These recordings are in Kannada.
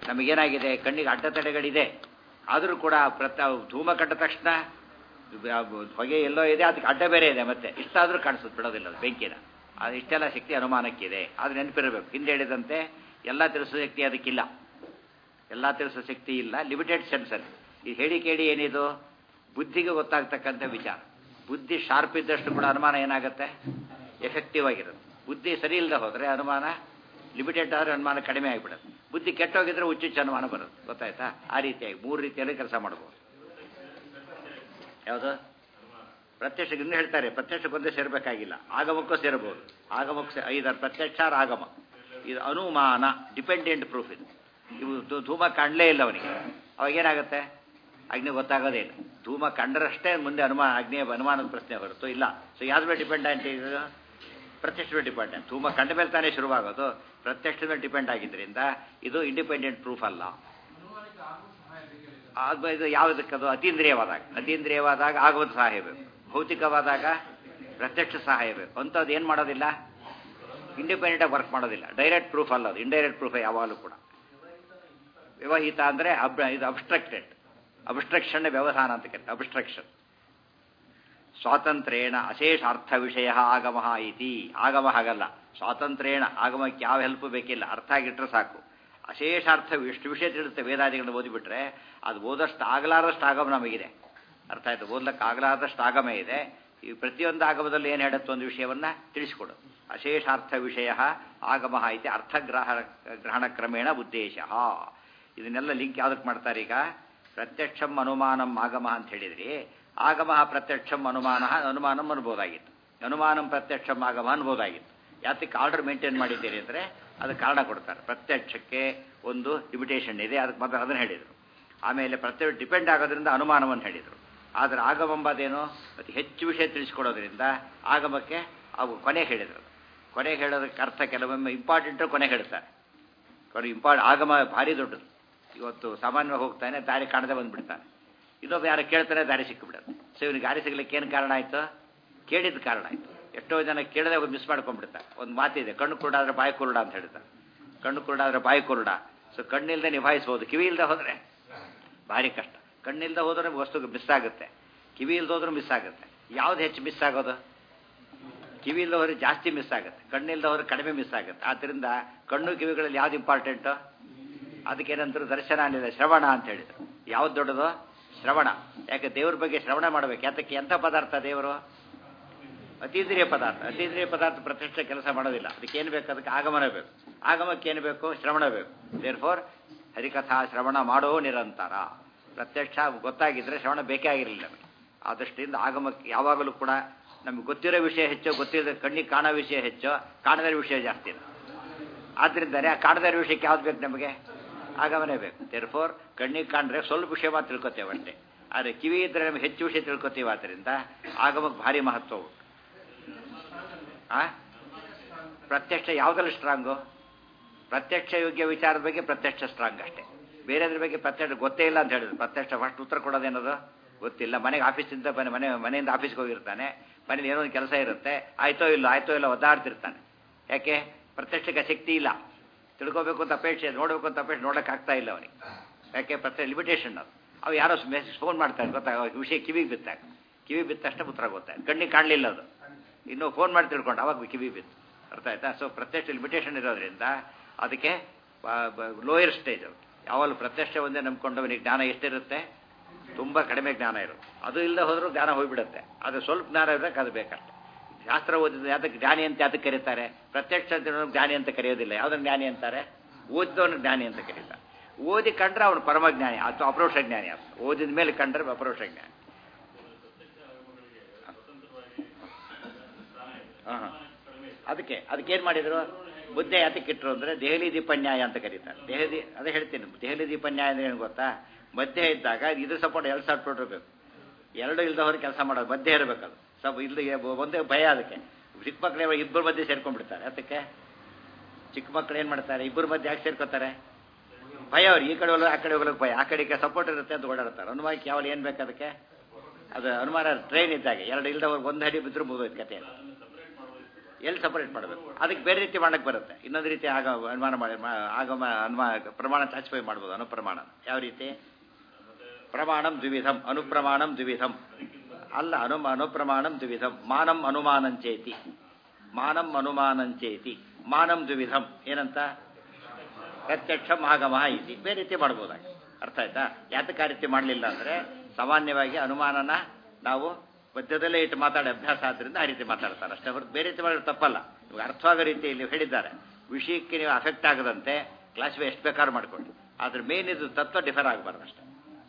ನಮಗೇನಾಗಿದೆ ಕಣ್ಣಿಗೆ ಅಡ್ಡತಡೆಗಳಿದೆ ಆದರೂ ಕೂಡ ಪ್ರತ ಧೂಮ ಕಂಡ ತಕ್ಷಣ ಹೊಗೆ ಎಲ್ಲೋ ಇದೆ ಅದಕ್ಕೆ ಅಡ್ಡ ಬೇರೆ ಇದೆ ಮತ್ತೆ ಇಷ್ಟಾದರೂ ಕಾಣಿಸುತ್ತೆ ಬಿಡೋದಿಲ್ಲ ಅದು ಬೆಂಕಿನ ಅದು ಇಷ್ಟೆಲ್ಲ ಶಕ್ತಿ ಅನುಮಾನಕ್ಕಿದೆ ಅದು ನೆನಪಿರಬೇಕು ಹಿಂದೆ ಹೇಳಿದಂತೆ ಎಲ್ಲ ತಿಳಿಸೋ ಶಕ್ತಿ ಅದಕ್ಕಿಲ್ಲ ಎಲ್ಲ ತಿಳಿಸೋ ಶಕ್ತಿ ಇಲ್ಲ ಲಿಮಿಟೆಡ್ ಸೆನ್ಸರ್ ಈ ಹೇಳಿ ಕೇಳಿ ಏನಿದು ಬುದ್ಧಿಗೆ ಗೊತ್ತಾಗ್ತಕ್ಕಂಥ ವಿಚಾರ ಬುದ್ಧಿ ಶಾರ್ಪ್ ಇದ್ದಷ್ಟು ಕೂಡ ಅನುಮಾನ ಏನಾಗುತ್ತೆ ಎಫೆಕ್ಟಿವ್ ಆಗಿರುತ್ತೆ ಬುದ್ಧಿ ಸರಿ ಇಲ್ಲದೆ ಹೋದರೆ ಅನುಮಾನ ಲಿಮಿಟೆಡ್ ಆದರೆ ಅನುಮಾನ ಕಡಿಮೆ ಆಗಿಬಿಡುತ್ತೆ ಬುದ್ಧಿ ಕೆಟ್ಟೋಗಿದ್ರೆ ಹುಚ್ಚುಚ್ಚು ಅನುಮಾನ ಬರುತ್ತೆ ಗೊತ್ತಾಯ್ತಾ ಆ ರೀತಿಯಾಗಿ ಮೂರು ರೀತಿಯಲ್ಲಿ ಕೆಲಸ ಮಾಡ್ಬೋದು ಯಾವುದು ಪ್ರತ್ಯಕ್ಷ ಇನ್ನೂ ಹೇಳ್ತಾರೆ ಪ್ರತ್ಯಕ್ಷಕ್ಕೊಂದೇ ಸೇರಬೇಕಾಗಿಲ್ಲ ಆಗಮಕ್ಕೂ ಸೇರಬಹುದು ಆಗಮಕ್ಕೆ ಸೇ- ಐದಾರು ಪ್ರತ್ಯಕ್ಷ ಆರ್ ಆಗಮ ಇದು ಅನುಮಾನ ಡಿಪೆಂಡೆಂಟ್ ಪ್ರೂಫ್ ಇದು ಇವು ಧೂ- ಧೂಮ ಕಾಣಲೇ ಇಲ್ಲ ಅವನಿಗೆ ಅವಾಗ ಏನಾಗುತ್ತೆ ಅಗ್ನಿ ಗೊತ್ತಾಗೋದೇ ಇಲ್ಲ ಧೂಮ ಕಂಡರಷ್ಟೇ ಮುಂದೆ ಅನುಮಾನ ಅಗ್ನಿಯ ಅನುಮಾನದ ಪ್ರಶ್ನೆ ಹೊರತು ಇಲ್ಲ ಸೊ ಯಾವ್ದ್ರ ಮೇಲೆ ಡಿಪೆಂಡೆಂಟ್ ಇದು ಪ್ರತ್ಯಕ್ಷ ಮೇಲೆ ಡಿಪೆಂಡೆಂಟ್ ಧೂಮ ಕಂಡ ಮೇಲೆ ತಾನೇ ಶುರುವಾಗೋದು ಪ್ರತ್ಯಕ್ಷದ ಮೇಲೆ ಡಿಪೆಂಡ್ ಆಗಿದ್ದರಿಂದ ಇದು ಇಂಡಿಪೆಂಡೆಂಟ್ ಪ್ರೂಫ್ ಅಲ್ಲ ಆಗ ಇದು ಯಾವುದಕ್ಕದು ಅತೀಂದ್ರಿಯವಾದಾಗ ಅತೀಂದ್ರಿಯವಾದಾಗ ಆಗುವುದು ಸಹಾಯ ಬೇಕು ಭೌತಿಕವಾದಾಗ ಪ್ರತ್ಯಕ್ಷ ಸಹಾಯ ಬೇಕು ಅಂಥದ್ದು ಏನು ಮಾಡೋದಿಲ್ಲ ಇಂಡಿಪೆಂಡೆಂಟಾಗಿ ವರ್ಕ್ ಮಾಡೋದಿಲ್ಲ ಡೈರೆಕ್ಟ್ ಪ್ರೂಫ್ ಅಲ್ಲ ಅದು ಇಂಡೈರೆಕ್ಟ್ ಪ್ರೂಫ್ ಯಾವಾಗಲೂ ಕೂಡ ವ್ಯವಹಿತ ಅಂದರೆ ಅಬ್ ಇದು ಅಬ್ಸ್ಟ್ರಕ್ಟೆಡ್ ಅಬ್ಸ್ಟ್ರಕ್ಷನ್ ವ್ಯವಧಾನ ಅಂತ ಕರೀತಾರೆ ಅಬ್ಸ್ಟ್ರಕ್ಷನ್ ಸ್ವಾತಂತ್ರ್ಯೇಣ ಅಶೇಷಾರ್ಥ ವಿಷಯ ಆಗಮ ಇತಿ ಆಗಮ ಹಾಗಲ್ಲ ಸ್ವಾತಂತ್ರ್ಯೇಣ ಆಗಮಕ್ಕೆ ಯಾವ ಹೆಲ್ಪ್ ಬೇಕಿಲ್ಲ ಅರ್ಥ ಆಗಿಟ್ರೆ ಸಾಕು ಅಶೇಷಾರ್ಥ ಎಷ್ಟು ವಿಷಯ ತಿಳಿಸುತ್ತೆ ವೇದಾದಿಗಳನ್ನ ಓದಿಬಿಟ್ರೆ ಅದು ಓದಷ್ಟು ಆಗಲಾರಷ್ಟು ಆಗಮ ನಮಗಿದೆ ಅರ್ಥ ಆಯ್ತು ಓದ್ಲಕ್ಕೆ ಆಗಲಾರದಷ್ಟು ಆಗಮ ಇದೆ ಈ ಪ್ರತಿಯೊಂದು ಆಗಮದಲ್ಲಿ ಏನು ಹೇಳುತ್ತೆ ಒಂದು ವಿಷಯವನ್ನ ತಿಳಿಸಿಕೊಡು ಅಶೇಷಾರ್ಥ ವಿಷಯ ಆಗಮ ಇತಿ ಅರ್ಥಗ್ರಹ ಗ್ರಹಣ ಕ್ರಮೇಣ ಉದ್ದೇಶ ಇದನ್ನೆಲ್ಲ ಲಿಂಕ್ ಯಾವುದಕ್ಕೆ ಮಾಡ್ತಾರೆ ಈಗ ಪ್ರತ್ಯಕ್ಷಂ ಅನುಮಾನಂ ಆಗಮ ಅಂತ ಹೇಳಿದ್ರಿ ಆಗಮ ಪ್ರತ್ಯಕ್ಷಂ ಅನುಮಾನ ಅನುಮಾನಂ ಅನ್ಬೋದಾಗಿತ್ತು ಅನುಮಾನಂ ಪ್ರತ್ಯಕ್ಷಂ ಆಗಮ ಅನ್ಬೋದಾಗಿತ್ತು ಯಾತಕ್ಕೆ ಆರ್ಡರ್ ಮೇಂಟೈನ್ ಮಾಡಿದ್ದೀರಿ ಅಂದರೆ ಅದಕ್ಕೆ ಕಾರಣ ಕೊಡ್ತಾರೆ ಪ್ರತ್ಯಕ್ಷಕ್ಕೆ ಒಂದು ಲಿಮಿಟೇಷನ್ ಇದೆ ಅದಕ್ಕೆ ಮೊದಲು ಅದನ್ನು ಹೇಳಿದರು ಆಮೇಲೆ ಪ್ರತ್ಯಕ್ಷ ಡಿಪೆಂಡ್ ಆಗೋದ್ರಿಂದ ಅನುಮಾನವನ್ನು ಹೇಳಿದರು ಆದರೆ ಆಗಮಂಬದೇನು ಅತಿ ಹೆಚ್ಚು ವಿಷಯ ತಿಳಿಸ್ಕೊಡೋದ್ರಿಂದ ಆಗಮಕ್ಕೆ ಅವು ಕೊನೆ ಹೇಳಿದರು ಕೊನೆ ಹೇಳೋದಕ್ಕೆ ಅರ್ಥ ಕೆಲವೊಮ್ಮೆ ಇಂಪಾರ್ಟೆಂಟು ಕೊನೆ ಹೇಳ್ತಾರೆ ಕೊನೆ ಇಂಪಾರ್ಟ್ ಆಗಮ ಭಾರಿ ದೊಡ್ಡದು ಇವತ್ತು ಸಾಮಾನ್ಯವಾಗಿ ಹೋಗ್ತಾನೆ ದಾರಿ ಕಾಣದೆ ಬಂದ್ಬಿಡ್ತಾನೆ ಇನ್ನೊಬ್ಬ ಯಾರು ಕೇಳ್ತಾನೆ ದಾರಿ ಸಿಕ್ಕಿಬಿಡುತ್ತೆ ಸೊ ಇವನಿಗೆ ದಾರಿ ಸಿಗ್ಲಿಕ್ಕೆ ಏನು ಕಾರಣ ಆಯಿತು ಕೇಳಿದ ಕಾರಣ ಆಯಿತು ಎಷ್ಟೋ ಜನ ಕೇಳದೆ ಮಿಸ್ ಮಾಡ್ಕೊಂಡ್ಬಿಡ್ತಾರೆ ಒಂದು ಮಾತಿದೆ ಕಣ್ಣು ಕುರುಡಾದ್ರೆ ಬಾಯಿ ಕುರುಡ ಅಂತ ಹೇಳ್ತಾರೆ ಕಣ್ಣು ಕುರುಡಾದ್ರೆ ಬಾಯಿ ಕುರುಡ ಸೊ ಕಣ್ಣಿಲ್ದೆ ನಿಭಾಯಿಸ್ಬೋದು ಕಿವಿ ಇಲ್ಲದೆ ಹೋದರೆ ಭಾರಿ ಕಷ್ಟ ಕಣ್ಣಿಲ್ದೆ ಹೋದ್ರೆ ವಸ್ತು ಮಿಸ್ ಆಗುತ್ತೆ ಕಿವಿ ಇಲ್ದೆ ಹೋದ್ರೂ ಮಿಸ್ ಆಗುತ್ತೆ ಯಾವ್ದು ಹೆಚ್ಚು ಮಿಸ್ ಆಗೋದು ಕಿವಿ ಇಲ್ಲದೆ ಹೋದ್ರೆ ಜಾಸ್ತಿ ಮಿಸ್ ಆಗುತ್ತೆ ಕಣ್ಣಿಲ್ದೆ ಹೋದ್ರೆ ಕಡಿಮೆ ಮಿಸ್ ಆಗುತ್ತೆ ಆದ್ದರಿಂದ ಕಣ್ಣು ಕಿವಿಗಳಲ್ಲಿ ಯಾವ್ದು ಇಂಪಾರ್ಟೆಂಟು ಅದಕ್ಕೇನಂತಾರೆ ದರ್ಶನ ಅನ್ನಿಲ್ಲ ಶ್ರವಣ ಅಂತ ಹೇಳಿದ್ರು ಯಾವ್ದು ದೊಡ್ಡದು ಶ್ರವಣ ಯಾಕೆ ದೇವ್ರ ಬಗ್ಗೆ ಶ್ರವಣ ಮಾಡಬೇಕು ಯಾತಕ್ಕೆ ಎಂಥ ಪದಾರ್ಥ ದೇವರು ಅತೀಂದ್ರಿಯ ಪದಾರ್ಥ ಅತೀಂದ್ರಿಯ ಪದಾರ್ಥ ಪ್ರತ್ಯಕ್ಷ ಕೆಲಸ ಮಾಡೋದಿಲ್ಲ ಅದಕ್ಕೆ ಏನು ಬೇಕು ಅದಕ್ಕೆ ಆಗಮನ ಬೇಕು ಆಗಮಕ್ಕೆ ಏನು ಬೇಕು ಶ್ರವಣ ಬೇಕು ದೇರ್ ಫೋರ್ ಹರಿಕಥಾ ಶ್ರವಣ ಮಾಡೋ ನಿರಂತರ ಪ್ರತ್ಯಕ್ಷ ಗೊತ್ತಾಗಿದ್ರೆ ಶ್ರವಣ ಬೇಕೇ ಆಗಿರಲಿಲ್ಲ ನಮಗೆ ಆ ದೃಷ್ಟಿಯಿಂದ ಆಗಮಕ್ಕೆ ಯಾವಾಗಲೂ ಕೂಡ ನಮಗೆ ಗೊತ್ತಿರೋ ವಿಷಯ ಹೆಚ್ಚು ಗೊತ್ತಿಲ್ಲದ ಕಣ್ಣಿಗೆ ಕಾಣೋ ವಿಷಯ ಹೆಚ್ಚು ಕಾಣದ ವಿಷಯ ಜಾಸ್ತಿ ಇಲ್ಲ ಆದ್ರಿಂದಾನೆ ಆ ಕಾಣದ ವಿಷಯಕ್ಕೆ ಯಾವ್ದು ಬೇಕು ನಮಗೆ ಆಗಮನೇ ಬೇಕು ದೇರ್ ಫೋರ್ ಕಣ್ಣಿಗೆ ಕಾಣ್ರೆ ಸ್ವಲ್ಪ ವಿಷಯ ಮಾತ್ರ ತಿಳ್ಕೊತೇವೆ ಅಷ್ಟೇ ಆದರೆ ಕಿವಿ ಇದ್ರೆ ನಮಗೆ ಹೆಚ್ಚು ವಿಷಯ ತಿಳ್ಕೊತೀವಿ ಆದ್ದರಿಂದ ಆಗಮಕ್ಕೆ ಭಾರಿ ಮಹತ್ವ ಉಂಟು ಆ ಪ್ರತ್ಯಕ್ಷ ಯಾವುದ್ರಲ್ಲಿ ಸ್ಟ್ರಾಂಗು ಪ್ರತ್ಯಕ್ಷ ಯೋಗ್ಯ ವಿಚಾರದ ಬಗ್ಗೆ ಪ್ರತ್ಯಕ್ಷ ಸ್ಟ್ರಾಂಗ್ ಅಷ್ಟೇ ಬೇರೆದ್ರ ಬಗ್ಗೆ ಪ್ರತ್ಯಕ್ಷ ಗೊತ್ತೇ ಇಲ್ಲ ಅಂತ ಹೇಳಿದ್ರು ಪ್ರತ್ಯಕ್ಷ ಫಸ್ಟ್ ಉತ್ತರ ಕೊಡೋದೇನದು ಗೊತ್ತಿಲ್ಲ ಮನೆಗೆ ಆಫೀಸಿಂದ ಮನೆ ಮನೆ ಮನೆಯಿಂದ ಆಫೀಸ್ಗೆ ಹೋಗಿರ್ತಾನೆ ಮನೇಲಿ ಏನೋ ಒಂದು ಕೆಲಸ ಇರುತ್ತೆ ಆಯ್ತೋ ಇಲ್ಲ ಆಯ್ತೋ ಇಲ್ಲ ಒದ್ದಾಡ್ತಿರ್ತಾನೆ ಯಾಕೆ ಪ್ರತ್ಯಕ್ಷಕ್ಕೆ ಶಕ್ತಿ ಇಲ್ಲ ತಿಳ್ಕೊಬೇಕು ಅಂತ ಅಪೇಕ್ಷೆ ನೋಡಬೇಕು ಅಂತ ಅಪೇಕ್ಷೆ ನೋಡೋಕೆ ಆಗ್ತಾ ಇಲ್ಲ ಅವನಿಗೆ ಯಾಕೆ ಪ್ರತ್ಯಕ್ಷ ಲಿಮಿಟೇಷನ್ ಅದು ಅವು ಯಾರೋ ಮೆಸೇಜ್ ಫೋನ್ ಮಾಡ್ತಾರೆ ಗೊತ್ತಾಗ ವಿಷಯ ಕಿವಿಗೆ ಬಿತ್ತಾಗ ಕಿವಿ ಬಿತ್ತ ತಕ್ಷಣ ಉತ್ತರ ಗೊತ್ತಾಗ ಕಣ್ಣಿಗೆ ಕಾಣಲಿಲ್ಲ ಅದು ಇನ್ನೂ ಫೋನ್ ಮಾಡಿ ತಿಳ್ಕೊಂಡು ಅವಾಗ ಕಿವಿ ಬಿತ್ತು ಅರ್ಥ ಆಯ್ತಾ ಸೊ ಪ್ರತ್ಯಕ್ಷ ಲಿಮಿಟೇಷನ್ ಇರೋದ್ರಿಂದ ಅದಕ್ಕೆ ಲೋಯರ್ ಸ್ಟೇಜ್ ಅದು ಯಾವಾಗಲೂ ಪ್ರತ್ಯಕ್ಷ ಒಂದೇ ನಂಬ್ಕೊಂಡವನಿಗೆ ಜ್ಞಾನ ಎಷ್ಟಿರುತ್ತೆ ತುಂಬ ಕಡಿಮೆ ಜ್ಞಾನ ಇರುತ್ತೆ ಅದು ಇಲ್ಲದೆ ಹೋದರೂ ಜ್ಞಾನ ಹೋಗ್ಬಿಡುತ್ತೆ ಅದು ಸ್ವಲ್ಪ ಜ್ಞಾನ ಇರಬೇಕು ಅದು ಬೇಕಷ್ಟೆ ಶಾಸ್ತ್ರ ಓದಿದ ಯಾತಕ್ಕೆ ಜ್ಞಾನಿ ಅಂತ ಯಾತಕ್ಕೆ ಕರೀತಾರೆ ಪ್ರತ್ಯಕ್ಷ ಅಂತ ಹೇಳೋನು ಜ್ಞಾನಿ ಅಂತ ಕರೆಯೋದಿಲ್ಲ ಯಾವುದನ್ನು ಜ್ಞಾನಿ ಅಂತಾರೆ ಓದಿದವನು ಜ್ಞಾನಿ ಅಂತ ಕರೀತಾರೆ ಓದಿ ಕಂಡ್ರೆ ಅವನು ಪರಮಜ್ಞಾನಿ ಅಥವಾ ಅಪರೋಕ್ಷ ಜ್ಞಾನಿ ಅಂತ ಓದಿದ ಮೇಲೆ ಕಂಡ್ರೆ ಅಪರೋಕ್ಷ ಜ್ಞಾನಿ ಹಾಂ ಹಾಂ ಅದಕ್ಕೆ ಅದಕ್ಕೆ ಏನು ಮಾಡಿದರು ಬುದ್ಧಿ ಯಾತಕ್ಕೆ ಇಟ್ಟರು ಅಂದರೆ ದೆಹಲಿ ದೀಪನ್ಯಾಯ ಅಂತ ಕರೀತಾರೆ ದೆಹಲಿ ಅದೇ ಹೇಳ್ತೀನಿ ದೆಹಲಿ ದೀಪನ್ಯಾಯ ಅಂದ್ರೆ ಏನು ಗೊತ್ತಾ ಮಧ್ಯೆ ಇದ್ದಾಗ ಇದು ಸಪೋರ್ಟ್ ಎರಡು ಸಪೋರ್ಟ್ ಇರಬೇಕು ಎರಡು ಇಲ್ದವ್ರು ಕೆಲಸ ಮಾಡೋದು ಮಧ್ಯೆ ಇರಬೇಕದು ಸ್ವಲ್ಪ ಇಲ್ಲಿ ಒಂದೇ ಭಯ ಅದಕ್ಕೆ ಚಿಕ್ಕ ಮಕ್ಕಳು ಇಬ್ಬರು ಮಧ್ಯೆ ಸೇರ್ಕೊಂಡ್ಬಿಡ್ತಾರೆ ಅದಕ್ಕೆ ಚಿಕ್ಕ ಮಕ್ಕಳು ಏನು ಮಾಡ್ತಾರೆ ಇಬ್ಬರು ಮಧ್ಯೆ ಯಾಕೆ ಸೇರ್ಕೋತಾರೆ ಭಯ ಅವ್ರು ಈ ಕಡೆ ಹೋಗಲ್ಲ ಆ ಕಡೆ ಹೋಗಲಿಕ್ಕೆ ಭಯ ಆ ಕಡೆಗೆ ಸಪೋರ್ಟ್ ಇರುತ್ತೆ ಅಂತ ಓಡಾಡ್ತಾರೆ ಅನುಮಾನಕ್ಕೆ ಯಾವಾಗ ಏನು ಬೇಕು ಅದಕ್ಕೆ ಅದು ಅನುಮಾನ ಟ್ರೈನ್ ಇದ್ದಾಗೆ ಎರಡು ಇಲ್ದವ್ರು ಒಂದು ಹಡಿ ಬಿದ್ದರೂ ಮುಗಿದೋಯ್ತು ಕತೆ ಎಲ್ಲಿ ಸಪರೇಟ್ ಮಾಡಬೇಕು ಅದಕ್ಕೆ ಬೇರೆ ರೀತಿ ಮಾಡಕ್ಕೆ ಬರುತ್ತೆ ಇನ್ನೊಂದು ರೀತಿ ಆಗ ಅನುಮಾನ ಮಾಡಿ ಮಾ- ಆಗಮ ಅನುಮಾನ ಪ್ರಮಾಣ ಕ್ಲಾಸಿಫೈ ಮಾಡ್ಬೋದು ಅನುಪ್ರಮಾಣ ಯಾವ ರೀತಿ ಪ್ರಮಾಣಂ ದ್ವಿವಿಧಂ ಅನುಪ್ರಮಾಣಂ ದ್ವಿವಿಧಂ ಅಲ್ಲ ಅನು ಅನುಪ್ರಮಾಣಂ ದ್ವಿವಿಧಂ ಮಾನಂ ಅನುಮಾನಂಚೇತಿ ಮಾನಂ ಅನುಮಾನಂಚೇತಿ ಮಾನಂ ದ್ವಿವಿಧಂ ಏನಂತ ಪ್ರತ್ಯಕ್ಷಂ ಆಗಮ ಇತಿ ಬೇರೆ ರೀತಿ ಮಾಡ್ಬೋದಾಗ ಅರ್ಥ ಆಯ್ತಾ ಯಾತಕ್ಕೆ ಆ ರೀತಿ ಮಾಡಲಿಲ್ಲ ಅಂದರೆ ಸಾಮಾನ್ಯವಾಗಿ ಅನುಮಾನನ ನಾವು ಮಧ್ಯದಲ್ಲೇ ಇಟ್ಟು ಮಾತಾಡೋ ಅಭ್ಯಾಸ ಆದ್ರಿಂದ ಆ ರೀತಿ ಮಾತಾಡ್ತಾರೆ ಅಷ್ಟೇ ಹೊರತು ಬೇರೆ ರೀತಿ ಮಾಡಿದ್ರೆ ತಪ್ಪಲ್ಲ ಇವಾಗ ಅರ್ಥವಾಗೋ ರೀತಿಯಲ್ಲಿ ಹೇಳಿದ್ದಾರೆ ವಿಷಯಕ್ಕೆ ನೀವು ಅಫೆಕ್ಟ್ ಆಗದಂತೆ ಕ್ಲಾಸಿಫೈ ಎಷ್ಟು ಬೇಕಾದ್ರೂ ಮಾಡ್ಕೊಳ್ಳಿ ಆದ್ರೆ ಮೇನ್ ಇದು ತತ್ವ ಡಿಫರ್ ಆಗಬಾರ್ದು ಅಷ್ಟೇ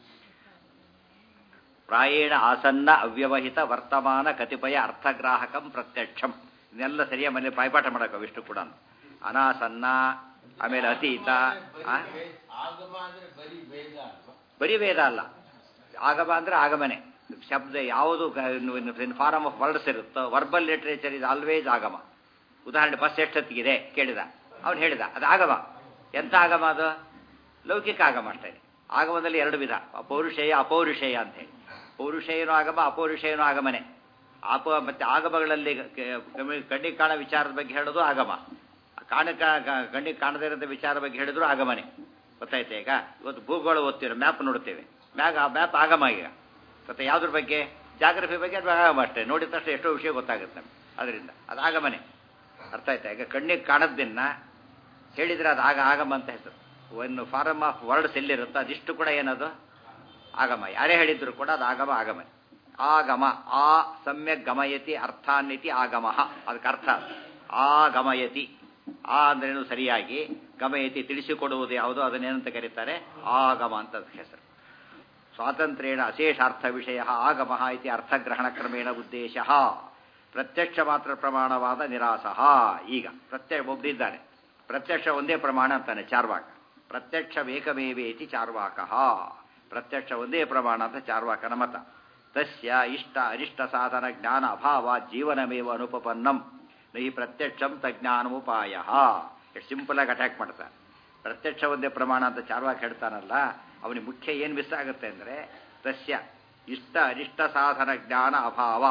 ಪ್ರಾಯೇಣ ಆಸನ್ನ ಅವ್ಯವಹಿತ ವರ್ತಮಾನ ಕತಿಪಯ ಅರ್ಥಗ್ರಾಹಕಂ ಪ್ರತ್ಯಕ್ಷಂ ಇದನ್ನೆಲ್ಲ ಸರಿಯಾಗಿ ಮನೆ ಬಾಯ್ಪಾಠ ಮಾಡಬೇಕು ಅವಿಷ್ಟು ಕೂಡ ಅನಾಸನ್ನ ಆಮೇಲೆ ಅತೀತ ಆ? ಆಗಮ ಅಂದ್ರೆ ಬರೀ ವೇದ ಅಲ್ವಾ ಬರೀ ವೇದ ಅಲ್ಲ ಆಗಮ ಅಂದ್ರೆ ಆಗಮನೆ ಶಬ್ದ ಯಾವುದು ಫಾರಮ್ ಆಫ್ ವರ್ಡ್ಸ್ ಇರುತ್ತೋ ವರ್ಬಲ್ ಲಿಟ್ರೇಚರ್ ಇದು ಆಲ್ವೇಸ್ ಆಗಮ ಉದಾಹರಣೆ ಬಸ್ ಎಷ್ಟೊತ್ತಿಗಿದೆ ಕೇಳಿದ ಅವನು ಹೇಳಿದ ಅದು ಆಗಮ ಎಂತ ಆಗಮ ಅದು ಲೌಕಿಕ ಆಗಮ ಅಷ್ಟೇ ಆಗಮದಲ್ಲಿ ಎರಡು ವಿಧ ಪೌರುಷೇಯ ಅಪೌರುಷೇಯ ಅಂತ ಹೇಳಿ ಪೌರುಷೇಯನೂ ಆಗಮ ಅಪೌರುಷೇಯನೂ ಆಗಮನೆ ಅಪ ಮತ್ತೆ ಆಗಮಗಳಲ್ಲಿ ಕ- ಕಮ್ಮಿ- ಕಣ್ಣಿಗೆ ಕಾಣೋ ವಿಚಾರದ ಬಗ್ಗೆ ಹೇಳೋದು ಆಗಮ ಕಾಣ ಕಣ್ಣಿಗೆ ಕಾಣದೇ ಇರೋಂಥ ವಿಚಾರ ಬಗ್ಗೆ ಹೇಳಿದ್ರು ಆಗಮನೆ ಗೊತ್ತಾಯ್ತಾ ಈಗ ಇವತ್ತು ಭೂಗೋಳ ಓದ್ತೀವಿ ಮ್ಯಾಪ್ ನೋಡ್ತೇವೆ ಮ್ಯಾಗ್ ಆ ಮ್ಯಾಪ್ ಆಗಮ ಈಗ ಮತ್ತೆ ಯಾವ್ದ್ರ ಬಗ್ಗೆ ಜಾಗ್ರಫಿ ಬಗ್ಗೆ ಅದು ಆಗಮ ಅಷ್ಟೇ ನೋಡಿದ ತಕ್ಷಣ ಎಷ್ಟೋ ವಿಷಯ ಗೊತ್ತಾಗುತ್ತೆ ನಮ್ಗೆ ಅದರಿಂದ ಅದು ಆಗಮನೆ ಅರ್ಥ ಆಯ್ತಾ ಈಗ ಕಣ್ಣಿಗೆ ಕಾಣದ್ದನ್ನ ಹೇಳಿದ್ರೆ ಅದು ಆಗ ಆಗಮ ಅಂತ ಹೆಸರು ಒಂದು ಫಾರಮ್ ಆಫ್ ವರ್ಡ್ಸ್ ಎಲ್ಲಿರುತ್ತೋ ಅದಿಷ್ಟು ಕೂಡ ಏನದು ಆಗಮ ಯಾರೇ ಹೇಳಿದ್ರು ಕೂಡ ಅದು ಆಗಮ ಆಗಮನೆ ಆಗಮ ಆ ಸಮ್ಯಕ್ ಗಮಯತಿ ಅರ್ಥಾನ್ಯತಿ ಆಗಮ ಅದಕ್ಕೆ ಅರ್ಥ ಅದು. ಆ ಗಮಯತಿ ಆ ಅಂದ್ರೇನು ಸರಿಯಾಗಿ ಗಮಯತಿ ತಿಳಿಸಿಕೊಡುವುದು ಯಾವುದು ಅದನ್ನೇನಂತ ಕರೀತಾರೆ ಆಗಮ ಅಂತ ಅದಕ್ಕೆ ಹೆಸರು ಸ್ವಾತಂತ್ರ್ಯೇಣ ಅಶೇಷಾರ್ಥ ವಿಷಯ ಆಗಮ ಇತಿ ಅರ್ಥಗ್ರಹಣ ಕ್ರಮೇಣ ಉದ್ದೇಶ ಪ್ರತ್ಯಕ್ಷ ಮಾತ್ರ ಪ್ರಮಾಣವಾದ ನಿರಾಸ ಈಗ ಪ್ರತ್ಯಕ್ಷ ಒಬ್ಬರಿದ್ದಾನೆ ಪ್ರತ್ಯಕ್ಷ ಒಂದೇ ಪ್ರಮಾಣ ಅಂತಾನೆ ಚಾರ್ವಾಕ ಪ್ರತ್ಯಕ್ಷ ಏಕಮೇವೇತಿ ಚಾರ್ವಾಕ ಪ್ರತ್ಯಕ್ಷ ಒಂದೇ ಪ್ರಮಾಣ ಅಂತ ಚಾರ್ವಾಕನ ಮತ ತಸ್ಯ ಇಷ್ಟ ಅರಿಷ್ಟ ಸಾಧನ ಜ್ಞಾನ ಅಭಾವ ಜೀವನಮೇವ ಅನುಪಪನ್ನಂ ನೈ ಪ್ರತ್ಯಕ್ಷಂ ತಜ್ಞಾನಮುಪಾಯ ಎಷ್ಟು ಸಿಂಪಲ್ ಆಗಿ ಅಟ್ಯಾಕ್ ಮಾಡ್ತಾರೆ ಪ್ರತ್ಯಕ್ಷ ಒಂದೇ ಪ್ರಮಾಣ ಅಂತ ಚಾರ್ವಾಕ ಹೇಳ್ತಾನಲ್ಲ ಅವನಿಗೆ ಮುಖ್ಯ ಏನು ಮಿಸ್ ಆಗುತ್ತೆ ಅಂದರೆ ತಸ್ಯ ಇಷ್ಟ ಅರಿಷ್ಟ ಸಾಧನ ಜ್ಞಾನ ಅಭಾವ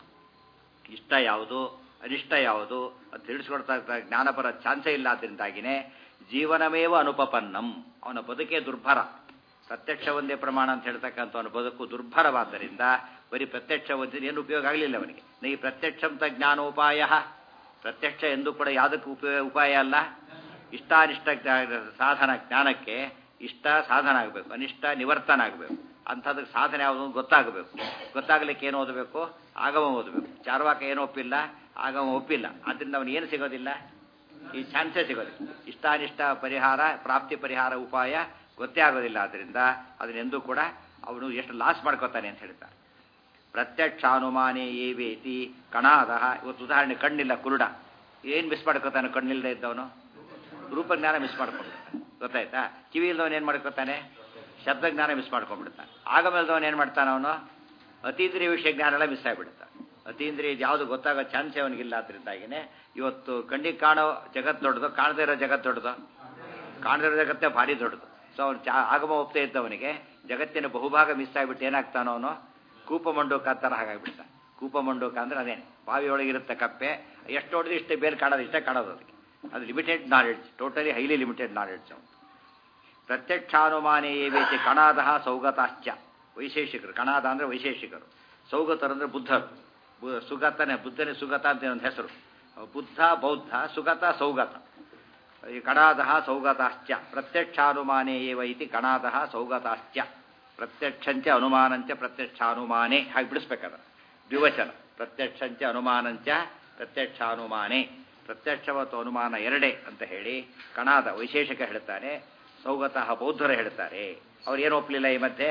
ಇಷ್ಟ ಯಾವುದು ಅನಿಷ್ಟ ಯಾವುದು ಅಂತ ತಿಳಿಸ್ಕೊಡ್ತಾ ಇರ್ತಾ ಜ್ಞಾನಪರ ಚಾನ್ಸೇ ಇಲ್ಲ ಅದರಿಂದಾಗಿನೇ ಜೀವನಮೇವ ಅನುಪಪನ್ನಂ ಅವನ ಬದುಕೇ ದುರ್ಭರ ಪ್ರತ್ಯಕ್ಷ ಒಂದೇ ಪ್ರಮಾಣ ಅಂತ ಹೇಳ್ತಕ್ಕಂಥ ಅವನ ಬದುಕು ದುರ್ಭರವಾದ್ದರಿಂದ ಬರೀ ಪ್ರತ್ಯಕ್ಷ ಒಂದೇ ಏನು ಉಪಯೋಗ ಆಗಲಿಲ್ಲ ಅವನಿಗೆ ನೈ ಪ್ರತ್ಯಕ್ಷಂತ ಜ್ಞಾನೋಪಾಯ ಪ್ರತ್ಯಕ್ಷ ಎಂದು ಕೂಡ ಯಾವುದಕ್ಕೆ ಉಪಯೋಗ ಉಪಾಯ ಅಲ್ಲ ಇಷ್ಟಾನಿಷ್ಟ ಜ್ಞಾ- ಸಾಧನ ಜ್ಞಾನಕ್ಕೆ ಇಷ್ಟ ಸಾಧನ ಆಗಬೇಕು ಅನಿಷ್ಟ ನಿವರ್ತನ ಆಗಬೇಕು ಅಂಥದಕ್ಕೆ ಸಾಧನೆ ಯಾವುದು ಅಂತ ಗೊತ್ತಾಗಬೇಕು ಗೊತ್ತಾಗ್ಲಿಕ್ಕೆ ಏನು ಓದಬೇಕು ಆಗಮ ಓದಬೇಕು ಚಾರ್ವಾಕ ಏನು ಒಪ್ಪಿಲ್ಲ ಆಗಮ ಒಪ್ಪಿಲ್ಲ ಅದರಿಂದ ಅವನು ಏನು ಸಿಗೋದಿಲ್ಲ ಈ ಚಾನ್ಸೇ ಸಿಗೋದಿಲ್ಲ ಇಷ್ಟಾನಿಷ್ಟ ಪರಿಹಾರ ಪ್ರಾಪ್ತಿ ಪರಿಹಾರ ಉಪಾಯ ಗೊತ್ತೇ ಆಗೋದಿಲ್ಲ ಅದರಿಂದ ಅದನ್ನೆಂದೂ ಕೂಡ ಅವನು ಎಷ್ಟು ಲಾಸ್ ಮಾಡ್ಕೋತಾನೆ ಅಂತ ಹೇಳ್ತಾರೆ ಪ್ರತ್ಯಕ್ಷಾನುಮಾನೇ ಏವೇತಿ ಕಣಾದಹ ಇವತ್ತು ಉದಾಹರಣೆ ಕಣ್ಣಿಲ್ಲ ಕುರುಡ ಏನು ಮಿಸ್ ಮಾಡ್ಕೋತಾನೆ ಕಣ್ಣಿಲ್ಲದೆ ಇದ್ದವನು ರೂಪಜ್ಞಾನ ಮಿಸ್ ಮಾಡ್ಕೊಂಡ್ಬಿಡ್ತಾನೆ ಗೊತ್ತಾಯ್ತಾ ಕಿವಿ ಇಲ್ದವನು ಏನು ಮಾಡ್ಕೋತಾನೆ ಶಬ್ದಜ್ಞಾನ ಮಿಸ್ ಮಾಡ್ಕೊಂಡ್ಬಿಡ್ತಾನೆ ಆಗಮಲ್ದವನು ಏನು ಮಾಡ್ತಾನೆ ಅವನು ಅತೀಂದ್ರಿಯ ವಿಷಯ ಜ್ಞಾನ ಎಲ್ಲ ಮಿಸ್ ಆಗಿಬಿಡುತ್ತಾನೆ ಅತೀಂದ್ರಿಯ ಯಾವುದು ಗೊತ್ತಾಗೋ ಚಾನ್ಸೇ ಅವನಿಗಿಲ್ಲ ಅದರಿಂದಾಗಿನೇ ಇವತ್ತು ಕಣ್ಣಿಗೆ ಕಾಣೋ ಜಗತ್ತು ದೊಡ್ಡದು ಕಾಣದೇ ಇರೋ ಜಗತ್ತು ದೊಡ್ಡದು ಕಾಣದೇ ಇರೋ ಜಗತ್ತೇ ಭಾರಿ ದೊಡ್ಡದು ಸೊ ಅವನು ಚಾ ಆಗಮ ಒಪ್ತೇ ಇದ್ದವನಿಗೆ ಜಗತ್ತಿನ ಬಹುಭಾಗ ಮಿಸ್ ಆಗಿಬಿಟ್ಟು ಏನಾಗ್ತಾನೋ ಅವನು ಕೂಪಮಂಡೂಕ ಥರ ಹಾಗಾಗ್ಬಿಡ್ತಾನೆ ಕೂಪಮಂಡೂಕ ಅಂದ್ರೆ ಅದೇನೆ ಬಾವಿಯೊಳಗಿರುತ್ತೆ ಕಪ್ಪೆ ಎಷ್ಟು ಹೊಡೆದು ಇಷ್ಟೇ ಬೇರೆ ಕಾಣೋದು ಇಷ್ಟೇ ಕಾಣೋದು ಅದಕ್ಕೆ ಅದು limited knowledge totally highly limited knowledge ಅವನು ಪ್ರತ್ಯಕ್ಷಾನುಮಾನೇ ಏವೇತಿ ಕಣಾದಹ ಸೌಗತಾಶ್ಚ ವೈಶೇಷಿಕರು ಕಣಾದ ಅಂದ್ರೆ ವೈಶೇಷಿಕರು ಸೌಗತರು ಅಂದ್ರೆ ಬುದ್ಧರು ಬು- ಸುಗತನೇ ಬುದ್ಧನೇ ಸುಗತ ಅಂತ ಒಂದು ಹೆಸರು ಬುದ್ಧ ಬೌದ್ಧ ಸುಗತ ಸೌಗತ ಈ ಕಣಾದಹ ಸೌಗತಾಶ್ಚ ಪ್ರತ್ಯಕ್ಷಾನುಮಾನೇ ಏವ ಇತಿ ಕಣಾದಹ ಸೌಗತಾಶ್ಚ ಪ್ರತ್ಯಕ್ಷಂಚ ಅನುಮಾನಂಚ ಪ್ರತ್ಯಕ್ಷಾನುಮಾನೇ ಹಾಗೆ ಬಿಡಿಸ್ಬೇಕಾದ ದ್ವಿವಚನ ಪ್ರತ್ಯಕ್ಷಂಚ ಅನುಮಾನಂಚ ಪ್ರತ್ಯಕ್ಷಾನುಮಾನೇ ಪ್ರತ್ಯಕ್ಷ ಮತ್ತು ಅನುಮಾನ ಎರಡೇ ಅಂತ ಹೇಳಿ ಕಣಾದ ವೈಶೇಷಿಕ ಹೇಳ್ತಾನೆ ಸೌಗತಃ ಬೌದ್ಧರು ಹೇಳ್ತಾರೆ ಅವ್ರು ಏನು ಒಪ್ಪಲಿಲ್ಲ ಈ ಮಧ್ಯೆ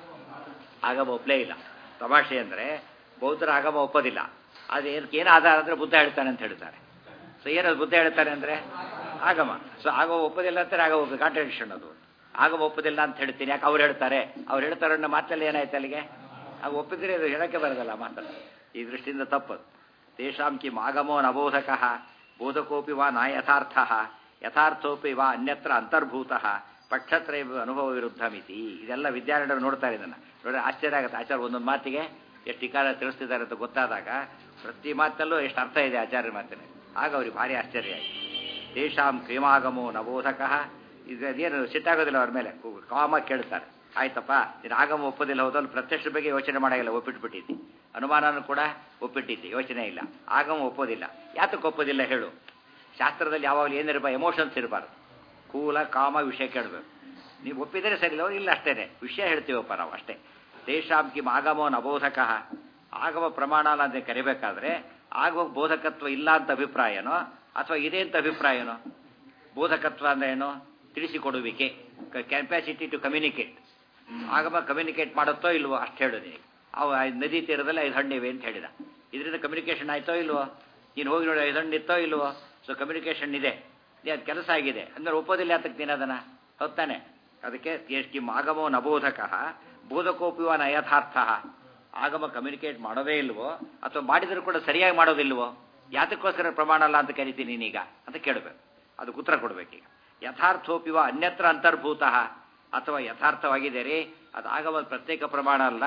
ಆಗಮ ಒಪ್ಪಲೇ ಇಲ್ಲ ತಮಾಷೆ ಅಂದರೆ ಬೌದ್ಧರ ಆಗಮ ಒಪ್ಪೋದಿಲ್ಲ ಅದು ಏನಕ್ಕೆ ಏನು ಆಧಾರ ಅಂದರೆ ಬುದ್ಧ ಹೇಳ್ತಾನೆ ಅಂತ ಹೇಳ್ತಾರೆ ಸೊ ಏನದು ಬುದ್ಧ ಹೇಳ್ತಾನೆ ಅಂದರೆ ಆಗಮ ಸೊ ಆಗ ಒಪ್ಪೋದಿಲ್ಲ ಅಂತಾರೆ ಆಗ ಒಪ್ಪ ಕಾಂಟ್ರಡಿಕ್ಷನ್ ಅದು ಆಗ ಒಪ್ಪೋದಿಲ್ಲ ಅಂತ ಹೇಳ್ತೀನಿ ಯಾಕೆ ಅವ್ರು ಹೇಳ್ತಾರೆ ಅವ್ರು ಹೇಳ್ತಾರೆ ಅನ್ನೋ ಮಾತಲ್ಲಿ ಏನಾಯ್ತು ಅಲ್ಲಿಗೆ ಆಗ ಒಪ್ಪಿದ್ರೆ ಅದು ಹೇಳಕ್ಕೆ ಬರೋದಲ್ಲ ಮಾತಲ್ಲಿ ಈ ದೃಷ್ಟಿಯಿಂದ ತಪ್ಪದು ತೇಷಾಂ ಕಿಂ ಆಗಮೋ ನಬೋಧಕ ಬೋಧಕೋಪಿ ವಾ ನ ಯಥಾರ್ಥ ಯಥಾರ್ಥೋಪಿ ವಾ ಅನ್ಯತ್ರ ಅಂತರ್ಭೂತ ಪಕ್ಷತ್ರಯ ಅನುಭವ ವಿರುದ್ಧ ಮಿತಿ ಇದೆಲ್ಲ ವಿದ್ಯಾರ್ಥಿಗಳು ನೋಡ್ತಾರೆ ಇದನ್ನು ನೋಡಿ ಆಶ್ಚರ್ಯ ಆಗುತ್ತೆ ಆಚಾರ್ಯ ಒಂದೊಂದು ಮಾತಿಗೆ ಎಷ್ಟು ಇಕಾರ ತಿಳಿಸ್ತಿದ್ದಾರೆ ಅಂತ ಗೊತ್ತಾದಾಗ ಪ್ರತಿ ಮಾತಲ್ಲೂ ಎಷ್ಟು ಅರ್ಥ ಇದೆ ಆಚಾರ್ಯ ಮಾತಿನ ಆಗ ಅವ್ರಿಗೆ ಭಾರಿ ಆಶ್ಚರ್ಯ ಆಯಿತು ತೇಷಾಂ ಕ್ರಿಮಾಗಮೋ ನಬೋಧಕ ಇದೇನು ಸಿಟ್ಟಾಗೋದಿಲ್ಲ ಅವ್ರ ಮೇಲೆ ಕಾಮ ಕೇಳ್ತಾರೆ ಆಯ್ತಪ್ಪ ನೀನು ಆಗಮ ಒಪ್ಪೋದಿಲ್ಲ ಹೋದಲ್ಲಿ ಪ್ರತ್ಯಕ್ಷ ಬಗ್ಗೆ ಯೋಚನೆ ಮಾಡಾಗಿಲ್ಲ ಒಪ್ಪಿಟ್ಬಿಟ್ಟಿದ್ದಿ ಅನುಮಾನನೂ ಕೂಡ ಒಪ್ಪಿಟ್ಟಿದ್ದಿ ಯೋಚನೆ ಇಲ್ಲ ಆಗಮ ಒಪ್ಪೋದಿಲ್ಲ ಯಾತಕ್ಕೆ ಒಪ್ಪೋದಿಲ್ಲ ಹೇಳು ಶಾಸ್ತ್ರದಲ್ಲಿ ಯಾವಾಗಲೂ ಏನಿರಬ ಎಮೋಷನ್ಸ್ ಇರಬಾರ್ದು ಕೂಲ ಕಾಮ ವಿಷಯ ಕೇಳಬೇಕು ನೀವು ಒಪ್ಪಿದರೆ ಸರಿ ಇಲ್ಲ ಇಲ್ಲ ಅಷ್ಟೇನೆ ವಿಷಯ ಹೇಳ್ತೀವಪ್ಪ ನಾವು ಅಷ್ಟೇ ತೇಷಾಂ ಕಿಮ್ ಆಗಮೋ ನಬೋಧಕ ಆಗಮ ಪ್ರಮಾಣ ಅಂತ ಕರಿಬೇಕಾದ್ರೆ ಆಗಮ ಬೋಧಕತ್ವ ಇಲ್ಲ ಅಂತ ಅಭಿಪ್ರಾಯನೋ ಅಥವಾ ಇದೆ ಅಂತ ಅಭಿಪ್ರಾಯನೋ ಬೋಧಕತ್ವ ಅಂದ್ರೆ ಏನು ತಿಳಿಸಿಕೊಡುವಿಕೆ ಕೆಪಾಸಿಟಿ ಟು ಕಮ್ಯುನಿಕೇಟ್ ಆಗಮ ಕಮ್ಯುನಿಕೇಟ್ ಮಾಡುತ್ತೋ ಇಲ್ವೋ ಅಷ್ಟು ಹೇಳು ನೀನು ಅವು ಐದ್ ನದಿ ತೀರದಲ್ಲಿ ಐದು ಹಣ್ಣಿವೆ ಅಂತ ಹೇಳಿದ ಇದರಿಂದ ಕಮ್ಯುನಿಕೇಷನ್ ಆಯ್ತೋ ಇಲ್ವೋ ನೀನು ಹೋಗಿ ನೋಡಿ ಐದು ಹಣ್ಣು ಇತ್ತೋ ಇಲ್ವೋ ಸೊ ಕಮ್ಯುನಿಕೇಷನ್ ಇದೆ ಅದು ಕೆಲಸ ಆಗಿದೆ ಅಂದ್ರೆ ಒಪ್ಪೋದಿಲ್ಲ ಯಾತಕ್ಕೆ ನೀನು ಅದನ್ನ ಹೊತ್ತಾನೆ ಅದಕ್ಕೆ ಕಿಮ್ ಆಗಮೋ ನಬೋಧಕ ಬೋಧಕೋಪಿವ ನಯಥಾರ್ಥ ಆಗಮ ಕಮ್ಯುನಿಕೇಟ್ ಮಾಡೋದೇ ಇಲ್ವೋ ಅಥವಾ ಮಾಡಿದರೂ ಕೂಡ ಸರಿಯಾಗಿ ಮಾಡೋದಿಲ್ವೋ ಯಾತಕ್ಕೋಸ್ಕರ ಪ್ರಮಾಣ ಅಲ್ಲ ಅಂತ ಕರಿತೀನಿ ನೀನೀಗ ಅಂತ ಕೇಳಬೇಕು ಅದಕ್ಕೆ ಉತ್ತರ ಕೊಡಬೇಕೀಗ ಯಥಾರ್ಥೋಪಿವ ಅನ್ಯತ್ರ ಅಂತರ್ಭೂತ ಅಥವಾ ಯಥಾರ್ಥವಾಗಿದೆ ರೀ ಅದು ಆಗಮ ಪ್ರತ್ಯೇಕ ಪ್ರಮಾಣ ಅಲ್ಲ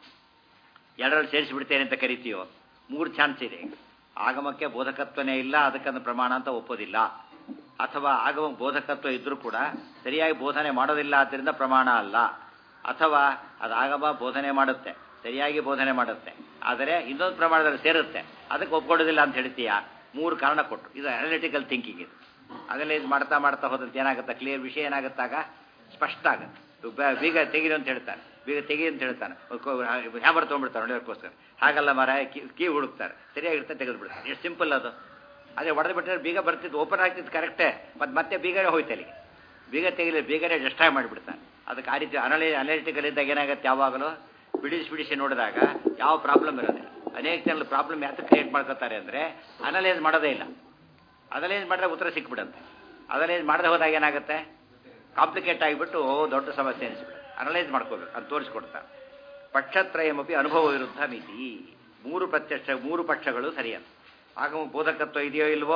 ಎರಡರಲ್ಲಿ ಸೇರಿಸಿಬಿಡ್ತೇನೆ ಅಂತ ಕರಿತೀಯೋ ಮೂರು ಚಾನ್ಸ್ ಇದೆ ಈಗ ಆಗಮಕ್ಕೆ ಬೋಧಕತ್ವನೇ ಇಲ್ಲ ಅದಕ್ಕಂದು ಪ್ರಮಾಣ ಅಂತ ಒಪ್ಪೋದಿಲ್ಲ ಅಥವಾ ಆಗಮ ಬೋಧಕತ್ವ ಇದ್ರೂ ಕೂಡ ಸರಿಯಾಗಿ ಬೋಧನೆ ಮಾಡೋದಿಲ್ಲ ಆದ್ದರಿಂದ ಪ್ರಮಾಣ ಅಲ್ಲ ಅಥವಾ ಅದು ಆಗಮ ಬೋಧನೆ ಮಾಡುತ್ತೆ ಸರಿಯಾಗಿ ಬೋಧನೆ ಮಾಡುತ್ತೆ ಆದರೆ ಇನ್ನೊಂದು ಪ್ರಮಾಣದಲ್ಲಿ ಸೇರುತ್ತೆ ಅದಕ್ಕೆ ಒಪ್ಕೊಳ್ಳೋದಿಲ್ಲ ಅಂತ ಹೇಳ್ತೀಯಾ ಮೂರು ಕಾರಣ ಕೊಟ್ಟು ಇದು ಅನಾಲಿಟಿಕಲ್ ಥಿಂಕಿಂಗ್ ಇದು ಅದೆಲ್ಲ ಇದು ಮಾಡ್ತಾ ಮಾಡ್ತಾ ಹೋದಂತೆ ಏನಾಗುತ್ತೆ ಕ್ಲಿಯರ್ ವಿಷಯ ಏನಾಗುತ್ತಾಗ ಸ್ಪಷ್ಟ ಆಗುತ್ತೆ ಬ- ಬೀಗ ತೆಗೀರಿ ಅಂತ ಹೇಳ್ತಾನೆ ಬೀಗ ತೆಗಿ ಅಂತ ಹೇಳ್ತಾನೆ ಹ್ಯಾಮರ್ ತೊಗೊಂಡ್ಬಿಡ್ತಾರೆ ನೋಡೋದಕ್ಕೋಸ್ಕರ ಹಾಗಲ್ಲ ಮರ ಕೀ ಹುಡುಕ್ತಾರೆ ಸರಿಯಾಗಿರುತ್ತೆ ತೆಗೆದು ಬಿಡ್ತಾರೆ ಎಷ್ಟು ಸಿಂಪಲ್ ಅದು ಅದೇ ಹೊಡೆದು ಬಿಟ್ಟರೆ ಬೀಗ ಬರ್ತಿದ್ದು ಓಪನ್ ಆಗ್ತಿದ್ದು ಕರೆಕ್ಟೇ ಮತ್ತು ಮತ್ತೆ ಬೀಗನೇ ಹೋಯ್ತು ಅಲ್ಲಿಗೆ ಬೀಗ ತೆಗಿಲಿ ಬೀಗನೇ ಡಿಸ್ಟ್ರಾಯ್ ಮಾಡಿಬಿಡ್ತಾನೆ ಅದಕ್ಕೆ ಆ ರೀತಿ ಅನಲಿ ಅನಾಲಿಟಿಕಲ್ ಇದ್ದಾಗ ಏನಾಗುತ್ತೆ ಯಾವಾಗಲೂ ಬಿಡಿಸಿ ಬಿಡಿಸಿ ನೋಡಿದಾಗ ಯಾವ ಪ್ರಾಬ್ಲಮ್ ಇರೋದಿಲ್ಲ ಅನೇಕ ಜನ ಪ್ರಾಬ್ಲಮ್ ಯಾತಕ್ಕೆ ಕ್ರಿಯೇಟ್ ಮಾಡ್ಕೋತಾರೆ ಅಂದರೆ ಅನಲೈಸ್ ಮಾಡೋದೇ ಇಲ್ಲ ಅನಲೈಸ್ ಮಾಡಿದ್ರೆ ಉತ್ತರ ಸಿಕ್ಬಿಡುತ್ತೆ ಅನಲೈಸ್ ಮಾಡದೆ ಹೋದಾಗ ಏನಾಗುತ್ತೆ ಕಾಂಪ್ಲಿಕೇಟ್ ಆಗಿಬಿಟ್ಟು ಓ ದೊಡ್ಡ ಸಮಸ್ಯೆ ಅನಿಸ್ಬಿಡುತ್ತೆ ಅನಲೈಸ್ ಮಾಡ್ಕೋಬೇಕು ಅದು ತೋರಿಸ್ಕೊಡ್ತಾರೆ ಪಕ್ಷತ್ರಯಮಪಿ ಅನುಭವ ವಿರುದ್ಧ ಮಿತಿ ಮೂರು ಪ್ರತ್ಯಕ್ಷ ಮೂರು ಪಕ್ಷಗಳು ಸರಿಯಲ್ಲ ಆಗಮ ಬೋಧಕತ್ವ ಇದೆಯೋ ಇಲ್ವೋ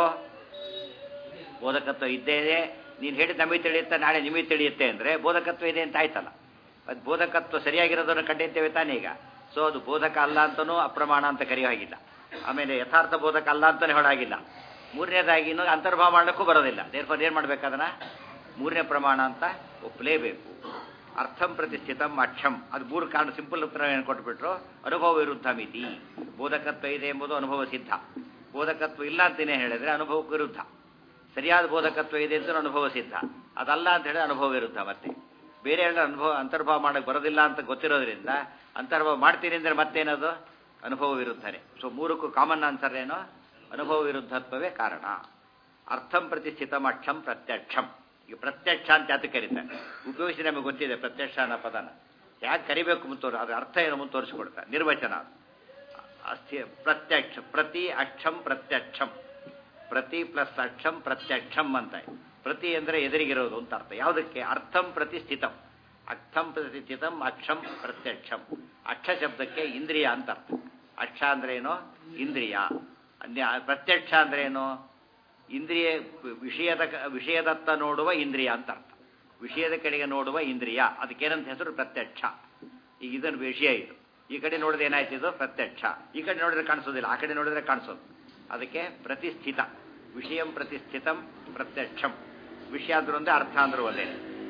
ಬೋಧಕತ್ವ ಇದ್ದೇ ಇದೆ ನೀನು ಹೇಳಿದ ನಮಗೆ ತಿಳಿಯುತ್ತೆ ನಾಳೆ ನಿಮಗೆ ತಿಳಿಯುತ್ತೆ ಅಂದರೆ ಬೋಧಕತ್ವ ಇದೆ ಅಂತ ಆಯ್ತಲ್ಲ ಅದು ಬೋಧಕತ್ವ ಸರಿಯಾಗಿರೋದನ್ನು ಕಂಡಿದ್ದೇವೆ ತಾನೇ ಈಗ ಸೊ ಅದು ಬೋಧಕ ಅಲ್ಲ ಅಂತನೂ ಅಪ್ರಮಾಣ ಅಂತ ಕರೆಯೋ ಹಾಗಿಲ್ಲ ಆಮೇಲೆ ಯಥಾರ್ಥ ಬೋಧಕ ಅಲ್ಲ ಅಂತಲೇ ಹೇಳಾಗಿಲ್ಲ ಮೂರನೇದಾಗಿ ಇನ್ನು ಅಂತರ್ಭಾವ ಮಾಡಲಿಕ್ಕೂ ಬರೋದಿಲ್ಲ ದೇರ್ಫರ್ ಏನು ಮಾಡ್ಬೇಕದನ್ನ ಮೂರನೇ ಪ್ರಮಾಣ ಅಂತ ಒಪ್ಪಲೇಬೇಕು ಅರ್ಥಂ ಪ್ರತಿಷ್ಠಿತಂ ಅಕ್ಷಂ ಅದು ಮೂರು ಕಾರಣ ಸಿಂಪಲ್ ಉತ್ತರ ಏನು ಕೊಟ್ಬಿಟ್ರು ಅನುಭವ ವಿರುದ್ಧ ಮಿತಿ ಬೋಧಕತ್ವ ಇದೆ ಎಂಬುದು ಅನುಭವ ಸಿದ್ಧ ಬೋಧಕತ್ವ ಇಲ್ಲ ಅಂತೇನೆ ಹೇಳಿದ್ರೆ ಅನುಭವಕ್ಕೆ ವಿರುದ್ಧ ಸರಿಯಾದ ಬೋಧಕತ್ವ ಇದೆ ಅಂತ ಅನುಭವ ಸಿದ್ಧ ಅದಲ್ಲ ಅಂತ ಹೇಳಿದ್ರೆ ಅನುಭವ ವಿರುದ್ಧ ಮತ್ತೆ ಬೇರೆ ಎಲ್ಲ ಅನುಭವ ಅಂತರ್ಭಾವ ಮಾಡಕ್ಕೆ ಬರೋದಿಲ್ಲ ಅಂತ ಗೊತ್ತಿರೋದ್ರಿಂದ ಅಂತರ್ಭಾವ ಮಾಡ್ತೀನಿ ಅಂದ್ರೆ ಮತ್ತೇನದು ಅನುಭವ ವಿರುದ್ಧನೇ ಸೊ ಮೂರಕ್ಕೂ ಕಾಮನ್ ಆನ್ಸರ್ ಏನು ಅನುಭವ ವಿರುದ್ಧತ್ವವೇ ಕಾರಣ ಅರ್ಥಂ ಪ್ರತಿಷ್ಠಿತಂ ಅಕ್ಷಂ ಪ್ರತ್ಯಕ್ಷಂ ಈಗ ಪ್ರತ್ಯಕ್ಷ ಅಂತ ಯಾತಕ್ಕೆ ಕರೀತಾರೆ ಉಪಯೋಗಿಸಿ ನಮಗೆ ಗೊತ್ತಿದೆ ಪ್ರತ್ಯಕ್ಷ ಅನ್ನೋ ಪದನ ಯಾಕೆ ಕರಿಬೇಕು ಮುಂತೋರ್ ಅದ್ರ ಅರ್ಥ ಏನು ಮುಂದೆ ತೋರಿಸ್ಕೊಡ್ತಾರೆ ನಿರ್ವಚನ ಅದು. ಅಸ್ಥಿ ಪ್ರತ್ಯಕ್ಷ ಪ್ರತಿ ಅಕ್ಷಂ ಪ್ರತ್ಯಕ್ಷಂ ಪ್ರತಿ ಪ್ಲಸ್ ಅಕ್ಷಂ ಪ್ರತ್ಯಕ್ಷಂ ಅಂತ ಪ್ರತಿ ಅಂದರೆ ಎದುರಿಗಿರೋದು ಅಂತ ಅರ್ಥ ಯಾವುದಕ್ಕೆ ಅರ್ಥಂ ಪ್ರತಿಷ್ಠಿತಂ ಅರ್ಥಂ ಪ್ರತಿಷ್ಠಿತಂ ಅಕ್ಷಂ ಪ್ರತ್ಯಕ್ಷಂ ಅಕ್ಷ ಶಬ್ದಕ್ಕೆ ಇಂದ್ರಿಯ ಅಂತ ಅರ್ಥ ಅಕ್ಷ ಅಂದ್ರೆ ಏನು ಇಂದ್ರಿಯ ಅನ್ಯ ಪ್ರತ್ಯಕ್ಷ ಅಂದ್ರೆ ಏನು ಇಂದ್ರಿಯ ವಿಷಯದ ವಿಷಯದತ್ತ ನೋಡುವ ಇಂದ್ರಿಯ ಅಂತ ಅರ್ಥ ವಿಷಯದ ಕಡೆಗೆ ನೋಡುವ ಇಂದ್ರಿಯ ಅದಕ್ಕೇನಂತ ಹೆಸರು ಪ್ರತ್ಯಕ್ಷ ಈಗ ಇದನ್ನು ವಿಷಯ ಇದು ಈ ಕಡೆ ನೋಡಿದ್ರೆ ಏನಾಯ್ತು ಇದು ಪ್ರತ್ಯಕ್ಷ ಈ ಕಡೆ ನೋಡಿದ್ರೆ ಕಾಣಿಸೋದಿಲ್ಲ ಆ ಕಡೆ ನೋಡಿದ್ರೆ ಕಾಣಿಸೋದು ಅದಕ್ಕೆ ಪ್ರತಿಷ್ಠಿತ ವಿಷಯಂ ಪ್ರತಿಷ್ಠಿತಂ ಪ್ರತ್ಯಕ್ಷಂ ವಿಷಯ ಅಂದ್ರೂ ಒಂದೇ ಅರ್ಥ ಅಂದ್ರೂ ಒಂದೇ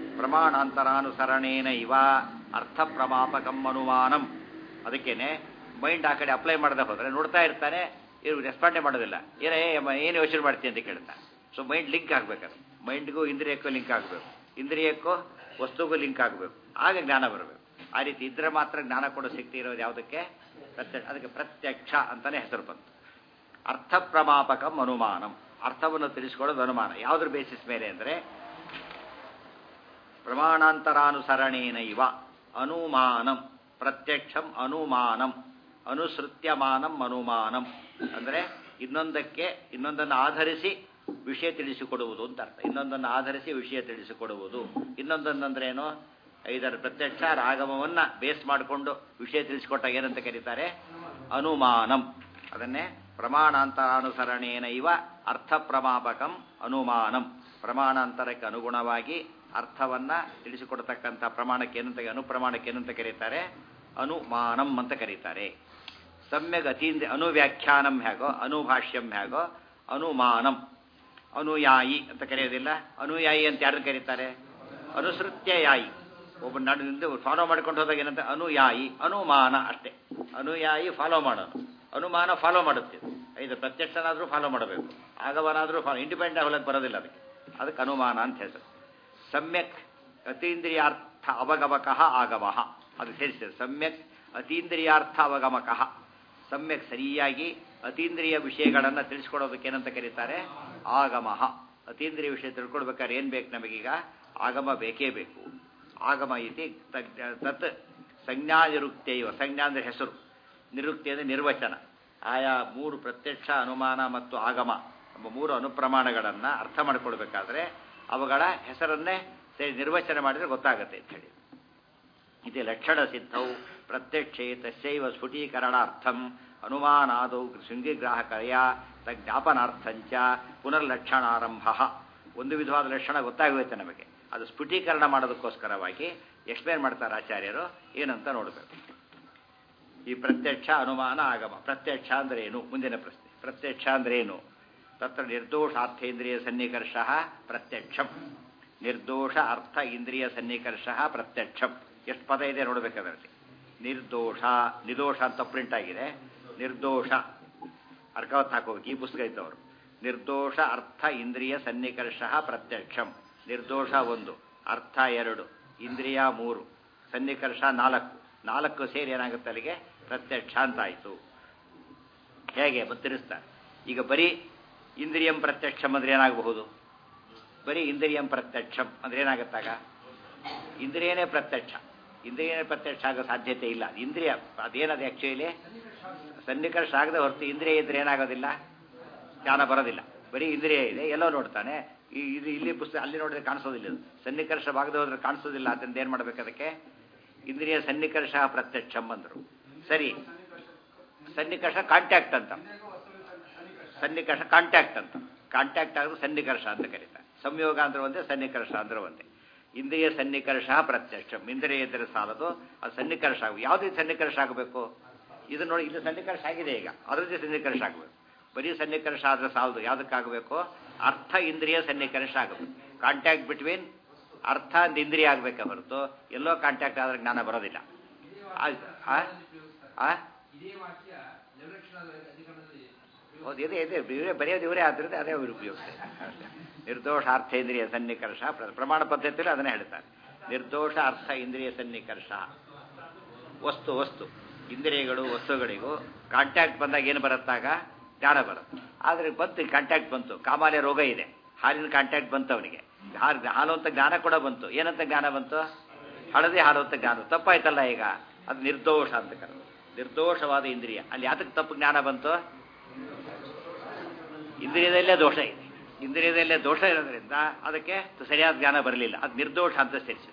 ಪ್ರಮಾಣಾಂತರಾನುಸರಣೇನ ಇವ ಅರ್ಥ ಪ್ರಮಾಪಕಂ ಅನುಮಾನಂ ಅದಕ್ಕೇನೆ ಮೈಂಡ್ ಆ ಕಡೆ ಅಪ್ಲೈ ಮಾಡದೆ ಹೋದ್ರೆ ನೋಡ್ತಾ ಇರ್ತಾನೆ ಇವ್ರು ರೆಸ್ಪಾಂಡೇ ಮಾಡೋದಿಲ್ಲ ಏನೇ ಏನು ಯೋಚನೆ ಮಾಡ್ತೀನಿ ಅಂತ ಕೇಳ್ತಾನೆ ಸೊ ಮೈಂಡ್ ಲಿಂಕ್ ಆಗ್ಬೇಕದು ಮೈಂಡ್ಗೂ ಇಂದ್ರಿಯಕ್ಕೂ ಲಿಂಕ್ ಆಗಬೇಕು ಇಂದ್ರಿಯಕ್ಕೂ ವಸ್ತುಗೂ ಲಿಂಕ್ ಆಗಬೇಕು ಆಗ ಜ್ಞಾನ ಬರಬೇಕು ಆ ರೀತಿ ಇದ್ರೆ ಮಾತ್ರ ಜ್ಞಾನ ಕೊಡೋ ಶಕ್ತಿ ಇರೋದು ಯಾವುದಕ್ಕೆ ಪ್ರತ್ಯಕ್ಷ ಅದಕ್ಕೆ ಪ್ರತ್ಯಕ್ಷ ಅಂತಾನೆ ಹೆಸರು ಬಂತು ಅರ್ಥ ಪ್ರಮಾಪಕಂ ಅನುಮಾನಂ ಅರ್ಥವನ್ನು ತಿಳಿಸ್ಕೊಳ್ಳೋದು ಅನುಮಾನ ಯಾವುದ್ರ ಬೇಸಿಸ್ ಮೇಲೆ ಅಂದರೆ ಪ್ರಮಾಣಾಂತರಾನುಸರಣೇನ ಇವ ಅನುಮಾನಂ ಪ್ರತ್ಯಕ್ಷಂ ಅನುಮಾನಂ ಅನುಸೃತ್ಯಮಾನಂ ಅನುಮಾನಂ ಅಂದರೆ ಇನ್ನೊಂದಕ್ಕೆ ಇನ್ನೊಂದನ್ನು ಆಧರಿಸಿ ವಿಷಯ ತಿಳಿಸಿಕೊಡುವುದು ಅಂತ ಅರ್ಥ ಇನ್ನೊಂದನ್ನು ಆಧರಿಸಿ ವಿಷಯ ತಿಳಿಸಿಕೊಡುವುದು ಇನ್ನೊಂದೊಂದಂದ್ರೆ ಏನು ಐದರ ಪ್ರತ್ಯಕ್ಷ ರಾಗಮವನ್ನ ಬೇಸ್ ಮಾಡಿಕೊಂಡು ವಿಷಯ ತಿಳಿಸಿಕೊಟ್ಟಾಗ ಏನಂತ ಕರೀತಾರೆ ಅನುಮಾನಂ ಅದನ್ನೇ ಪ್ರಮಾಣಾಂತರಾನುಸರಣೇನ ಇವ ಅರ್ಥ ಪ್ರಮಾಪಕಂ ಅನುಮಾನಂ ಪ್ರಮಾಣಾಂತರಕ್ಕೆ ಅನುಗುಣವಾಗಿ ಅರ್ಥವನ್ನ ತಿಳಿಸಿಕೊಡತಕ್ಕಂಥ ಪ್ರಮಾಣಕ್ಕೆ ಏನಂತ ಅನುಪ್ರಮಾಣಕ್ಕೆ ಏನಂತ ಕರೀತಾರೆ ಅನುಮಾನಂ ಅಂತ ಕರೀತಾರೆ ಸಮ್ಯಕ್ ಅತೀಂದ್ರ ಅನುವ್ಯಾಖ್ಯಾನಂ ಹೇಗೋ ಅನುಭಾಷ್ಯಂ ಹೇಗೋ ಅನುಮಾನಂ ಅನುಯಾಯಿ ಅಂತ ಕರೆಯೋದಿಲ್ಲ ಅನುಯಾಯಿ ಅಂತ ಯಾರನ್ನು ಕರೀತಾರೆ ಅನುಸೃತ್ಯಯಾಯಿ ಒಬ್ಬ ನಡು ಫಾಲೋ ಮಾಡ್ಕೊಂಡು ಹೋದಾಗ ಏನಂತ ಅನುಯಾಯಿ ಅನುಮಾನ ಅಷ್ಟೇ ಅನುಯಾಯಿ ಫಾಲೋ ಮಾಡೋನು ಅನುಮಾನ ಫಾಲೋ ಮಾಡುತ್ತೆ ಇದು ಪ್ರತ್ಯಕ್ಷನಾದರೂ ಫಾಲೋ ಮಾಡಬೇಕು ಆಗವನಾದರೂ ಫಾಲೋ ಇಂಡಿಪೆಂಡೆಂಟ್ ಆಗಲಕ್ಕೆ ಬರೋದಿಲ್ಲ ಅದಕ್ಕೆ ಅದಕ್ಕೆ ಅನುಮಾನ ಅಂತ ಹೆಸರು ಸಮ್ಯಕ್ ಅತೀಂದ್ರಿಯಾರ್ಥ ಅವಗಮಕಃ ಆಗಮಃ ಅದು ಸೇರಿಸಿದೆ ಸಮ್ಯಕ್ ಅತೀಂದ್ರಿಯಾರ್ಥ ಅವಗಮಕಃ ಸಮ್ಯಕ್ ಸರಿಯಾಗಿ ಅತೀಂದ್ರಿಯ ವಿಷಯಗಳನ್ನು ತಿಳಿಸ್ಕೊಡೋದಕ್ಕೆ ಏನಂತ ಕರೀತಾರೆ ಆಗಮಃ ಅತೀಂದ್ರಿಯ ವಿಷಯ ತಿಳ್ಕೊಳ್ಬೇಕಾದ್ರೆ ಏನು ಬೇಕು ನಮಗೀಗ ಆಗಮ ಬೇಕೇ ಬೇಕು ಆಗಮ ಇತಿ ತಗ್- ತತ್ ಸಂಜ್ಞಾ ನಿರುಕ್ತಿಯವ ಸಂಜ್ಞಾ ಅಂದರೆ ಹೆಸರು ನಿರುಕ್ತಿ ಅಂದರೆ ನಿರ್ವಚನ ಆಯಾ ಮೂರು ಪ್ರತ್ಯಕ್ಷ ಅನುಮಾನ ಮತ್ತು ಆಗಮ ಎಂಬ ಮೂರು ಅನುಪ್ರಮಾಣಗಳನ್ನು ಅರ್ಥ ಮಾಡಿಕೊಳ್ಬೇಕಾದ್ರೆ ಅವುಗಳ ಹೆಸರನ್ನೇ ಸರಿ ನಿರ್ವಚನ ಮಾಡಿದರೆ ಗೊತ್ತಾಗುತ್ತೆ ಅಂತ ಹೇಳಿ ಇದು ಲಕ್ಷಣ ಸಿದ್ಧವು ಪ್ರತ್ಯಕ್ಷೆ ತಸ್ಯೈವ ಸ್ಫುಟೀಕರಣಾರ್ಥಂ ಅನುಮಾನಾದೌ ಶೃಂಗಿಗ್ರಾಹಕರ್ಯ ತಜ್ಞಾಪನಾರ್ಥಂಚ ಪುನರ್ಲಕ್ಷಣಾರಂಭ ಒಂದು ವಿಧವಾದ ಲಕ್ಷಣ ಗೊತ್ತಾಗುತ್ತೆ ನಮಗೆ ಅದು ಸ್ಫುಟೀಕರಣ ಮಾಡೋದಕ್ಕೋಸ್ಕರವಾಗಿ ಎಕ್ಸ್ಪ್ಲೇನ್ ಮಾಡ್ತಾರೆ ಆಚಾರ್ಯರು ಏನಂತ ನೋಡಬೇಕು ಈ ಪ್ರತ್ಯಕ್ಷ ಅನುಮಾನ ಆಗಮ ಪ್ರತ್ಯಕ್ಷ ಅಂದ್ರೆ ಏನು ಮುಂದಿನ ಪ್ರಶ್ನೆ ಪ್ರತ್ಯಕ್ಷ ಅಂದ್ರೆ ಏನು ತತ್ರ ನಿರ್ದೋಷಾರ್ಥೇಂದ್ರಿಯ ಸನ್ನಿಕರ್ಷ ಪ್ರತ್ಯಕ್ಷಂ ನಿರ್ದೋಷ ಅರ್ಥ ಇಂದ್ರಿಯ ಸನ್ನಿಕರ್ಷ ಪ್ರತ್ಯಕ್ಷಂ ಎಷ್ಟು ಪದ ಇದೆ ನೋಡಬೇಕಾದ್ರಲ್ಲಿ ನಿರ್ದೋಷ ನಿರ್ದೋಷ ಅಂತ ಪ್ರಿಂಟ್ ಆಗಿದೆ ನಿರ್ದೋಷ ಅರ್ಕವತ್ ಹಾಕೋಬೇಕು ಈ ಪುಸ್ತಕ ಇದ್ದವರು ನಿರ್ದೋಷ ಅರ್ಥ ಇಂದ್ರಿಯ ಸನ್ನಿಕರ್ಷ ಪ್ರತ್ಯಕ್ಷಂ ನಿರ್ದೋಷ ಒಂದು ಅರ್ಥ ಎರಡು ಇಂದ್ರಿಯ ಮೂರು ಸನ್ನಿಕರ್ಷ ನಾಲ್ಕು ನಾಲ್ಕು ಸೇರಿ ಏನಾಗುತ್ತೆ ಅಲ್ಲಿಗೆ ಪ್ರತ್ಯಕ್ಷ ಅಂತ ಆಯಿತು ಹೇಗೆ ತಿಳಿಸ್ತಾರೆ ಈಗ ಬರೀ ಇಂದ್ರಿಯಂ ಪ್ರತ್ಯಕ್ಷಂ ಅಂದ್ರೆ ಏನಾಗಬಹುದು ಬರೀ ಇಂದ್ರಿಯಂ ಪ್ರತ್ಯಕ್ಷಂ ಅಂದ್ರೆ ಏನಾಗುತ್ತಾಗ ಇಂದ್ರಿಯನೇ ಪ್ರತ್ಯಕ್ಷ ಇಂದ್ರಿಯನೇ ಪ್ರತ್ಯಕ್ಷ ಆಗೋ ಸಾಧ್ಯತೆ ಇಲ್ಲ ಇಂದ್ರಿಯ ಅದೇನದು ಆ್ಯಕ್ಚುಲಿ ಸನ್ನಿಕರ್ಷ ಆಗದೆ ಹೊರತು ಇಂದ್ರಿಯ ಇದ್ರೆ ಏನಾಗೋದಿಲ್ಲ ಜ್ಞಾನ ಬರೋದಿಲ್ಲ ಬರೀ ಇಂದ್ರಿಯ ಇದೆ ಎಲ್ಲೋ ನೋಡ್ತಾನೆ ಈ ಇದು ಇಲ್ಲಿ ಪುಸ್ತಕ ಅಲ್ಲಿ ನೋಡಿದ್ರೆ ಕಾಣಿಸೋದಿಲ್ಲ ಇದು ಸನ್ನಿಕರ್ಷವಾಗದೆ ಹೋದ್ರೆ ಕಾಣಿಸೋದಿಲ್ಲ ಅದರಿಂದ ಏನು ಮಾಡ್ಬೇಕು ಅದಕ್ಕೆ ಇಂದ್ರಿಯ ಸನ್ನಿಕರ್ಷ ಪ್ರತ್ಯಕ್ಷಂ ಅಂದರು ಸರಿ ಸನ್ನಿಕರ್ಷ ಕಾಂಟ್ಯಾಕ್ಟ್ ಅಂತ ಸನ್ನಿಕರ್ಷ ಕಾಂಟ್ಯಾಕ್ಟ್ ಅಂತ ಕಾಂಟ್ಯಾಕ್ಟ್ ಆದ್ರೆ ಸನ್ನಿಕರ್ಷ ಅಂತ ಕರೀತಾರೆ ಸಂಯೋಗ ಅಂದ್ರೆ ಒಂದೇ ಸನ್ನಿಕರ್ಷ ಅಂದ್ರೆ ಒಂದೇ ಇಂದ್ರಿಯ ಸನ್ನಿಕರ್ಷ ಪ್ರತ್ಯಕ್ಷ ಇಂದ್ರಿಯ ಇದ್ದರೆ ಸಾಲದು ಅದು ಸನ್ನಿಕರ್ಷ ಆಗ ಯಾವುದೇ ಸನ್ನಿಕರ್ಷ ಆಗಬೇಕು ಇದು ನೋಡಿ ಇಲ್ಲಿ ಸನ್ನಿಕರ್ಷ ಆಗಿದೆ ಈಗ ಅದರದ್ದೇ ಸನ್ನಿಕರ್ಷ ಆಗಬೇಕು ಬರೀ ಸನ್ನಿಕರ್ಷ ಆದ್ರೆ ಸಾಲದು ಯಾವುದಕ್ಕಾಗಬೇಕು ಅರ್ಥ ಇಂದ್ರಿಯ ಸನ್ನಿಕರ್ಷ ಆಗಬೇಕು ಕಾಂಟ್ಯಾಕ್ಟ್ ಬಿಟ್ವೀನ್ ಅರ್ಥ ಅಂದ್ ಇಂದ್ರಿಯ ಆಗಬೇಕೆ ಹೊರತು ಎಲ್ಲೋ ಕಾಂಟ್ಯಾಕ್ಟ್ ಆದ್ರೆ ಜ್ಞಾನ ಬರೋದಿಲ್ಲ ಆಯ್ತು ಆ? ಆ? ಹೌದು ಇದೆ ಇದೆ ಇವರೇ ಬರೆಯೋದು ಇವರೇ ಆದ್ದರಿಂದ ಅದೇ ಅವರು ಉಪಯೋಗಿಸ್ತಾರೆ ಅಷ್ಟೇ. ನಿರ್ದೋಷ ಅರ್ಥ ಇಂದ್ರಿಯ ಸನ್ನಿಕರ್ಷ ಪ್ರ- ಪ್ರಮಾಣ ಪದ್ಧತಿಯಲ್ಲಿ ಅದನ್ನೇ ಹೇಳ್ತಾರೆ ನಿರ್ದೋಷ ಅರ್ಥ ಇಂದ್ರಿಯ ಸನ್ನಿಕರ್ಷ ವಸ್ತು ವಸ್ತು ಇಂದ್ರಿಯಗಳು ವಸ್ತುಗಳಿಗೂ ಕಾಂಟ್ಯಾಕ್ಟ್ ಬಂದಾಗ ಏನು ಬರುತ್ತಾಗ ಜ್ಞಾನ ಬರುತ್ತೆ ಆದರೆ ಬಂತು ಕಾಂಟ್ಯಾಕ್ಟ್ ಬಂತು ಕಾಮಾಲೆ ರೋಗ ಇದೆ ಹಾಲಿನ ಕಾಂಟ್ಯಾಕ್ಟ್ ಬಂತು ಅವನಿಗೆ ಹಾಲು ಹಾಲು ಅಂತ ಜ್ಞಾನ ಕೂಡ ಬಂತು ಏನಂತ ಜ್ಞಾನ ಬಂತು ಹಳದಿ ಹಾಲು ಅಂತ ಜ್ಞಾನ ತಪ್ಪಾಯ್ತಲ್ಲ ಈಗ ಅದು ನಿರ್ದೋಷ ಅಂತ ಕರೆದು ನಿರ್ದೋಷವಾದ ಇಂದ್ರಿಯ ಅಲ್ಲಿ ಯಾತಕ್ಕೆ ತಪ್ಪು ಜ್ಞಾನ ಬಂತು ಇಂದ್ರಿಯದಲ್ಲೇ ದೋಷ ಇದೆ ಇಂದ್ರಿಯದಲ್ಲೇ ದೋಷ ಇರೋದ್ರಿಂದ ಅದಕ್ಕೆ ಸರಿಯಾದ ಜ್ಞಾನ ಬರಲಿಲ್ಲ ಅದು ನಿರ್ದೋಷ ಅಂತ ಸೇರಿಸಿದೆ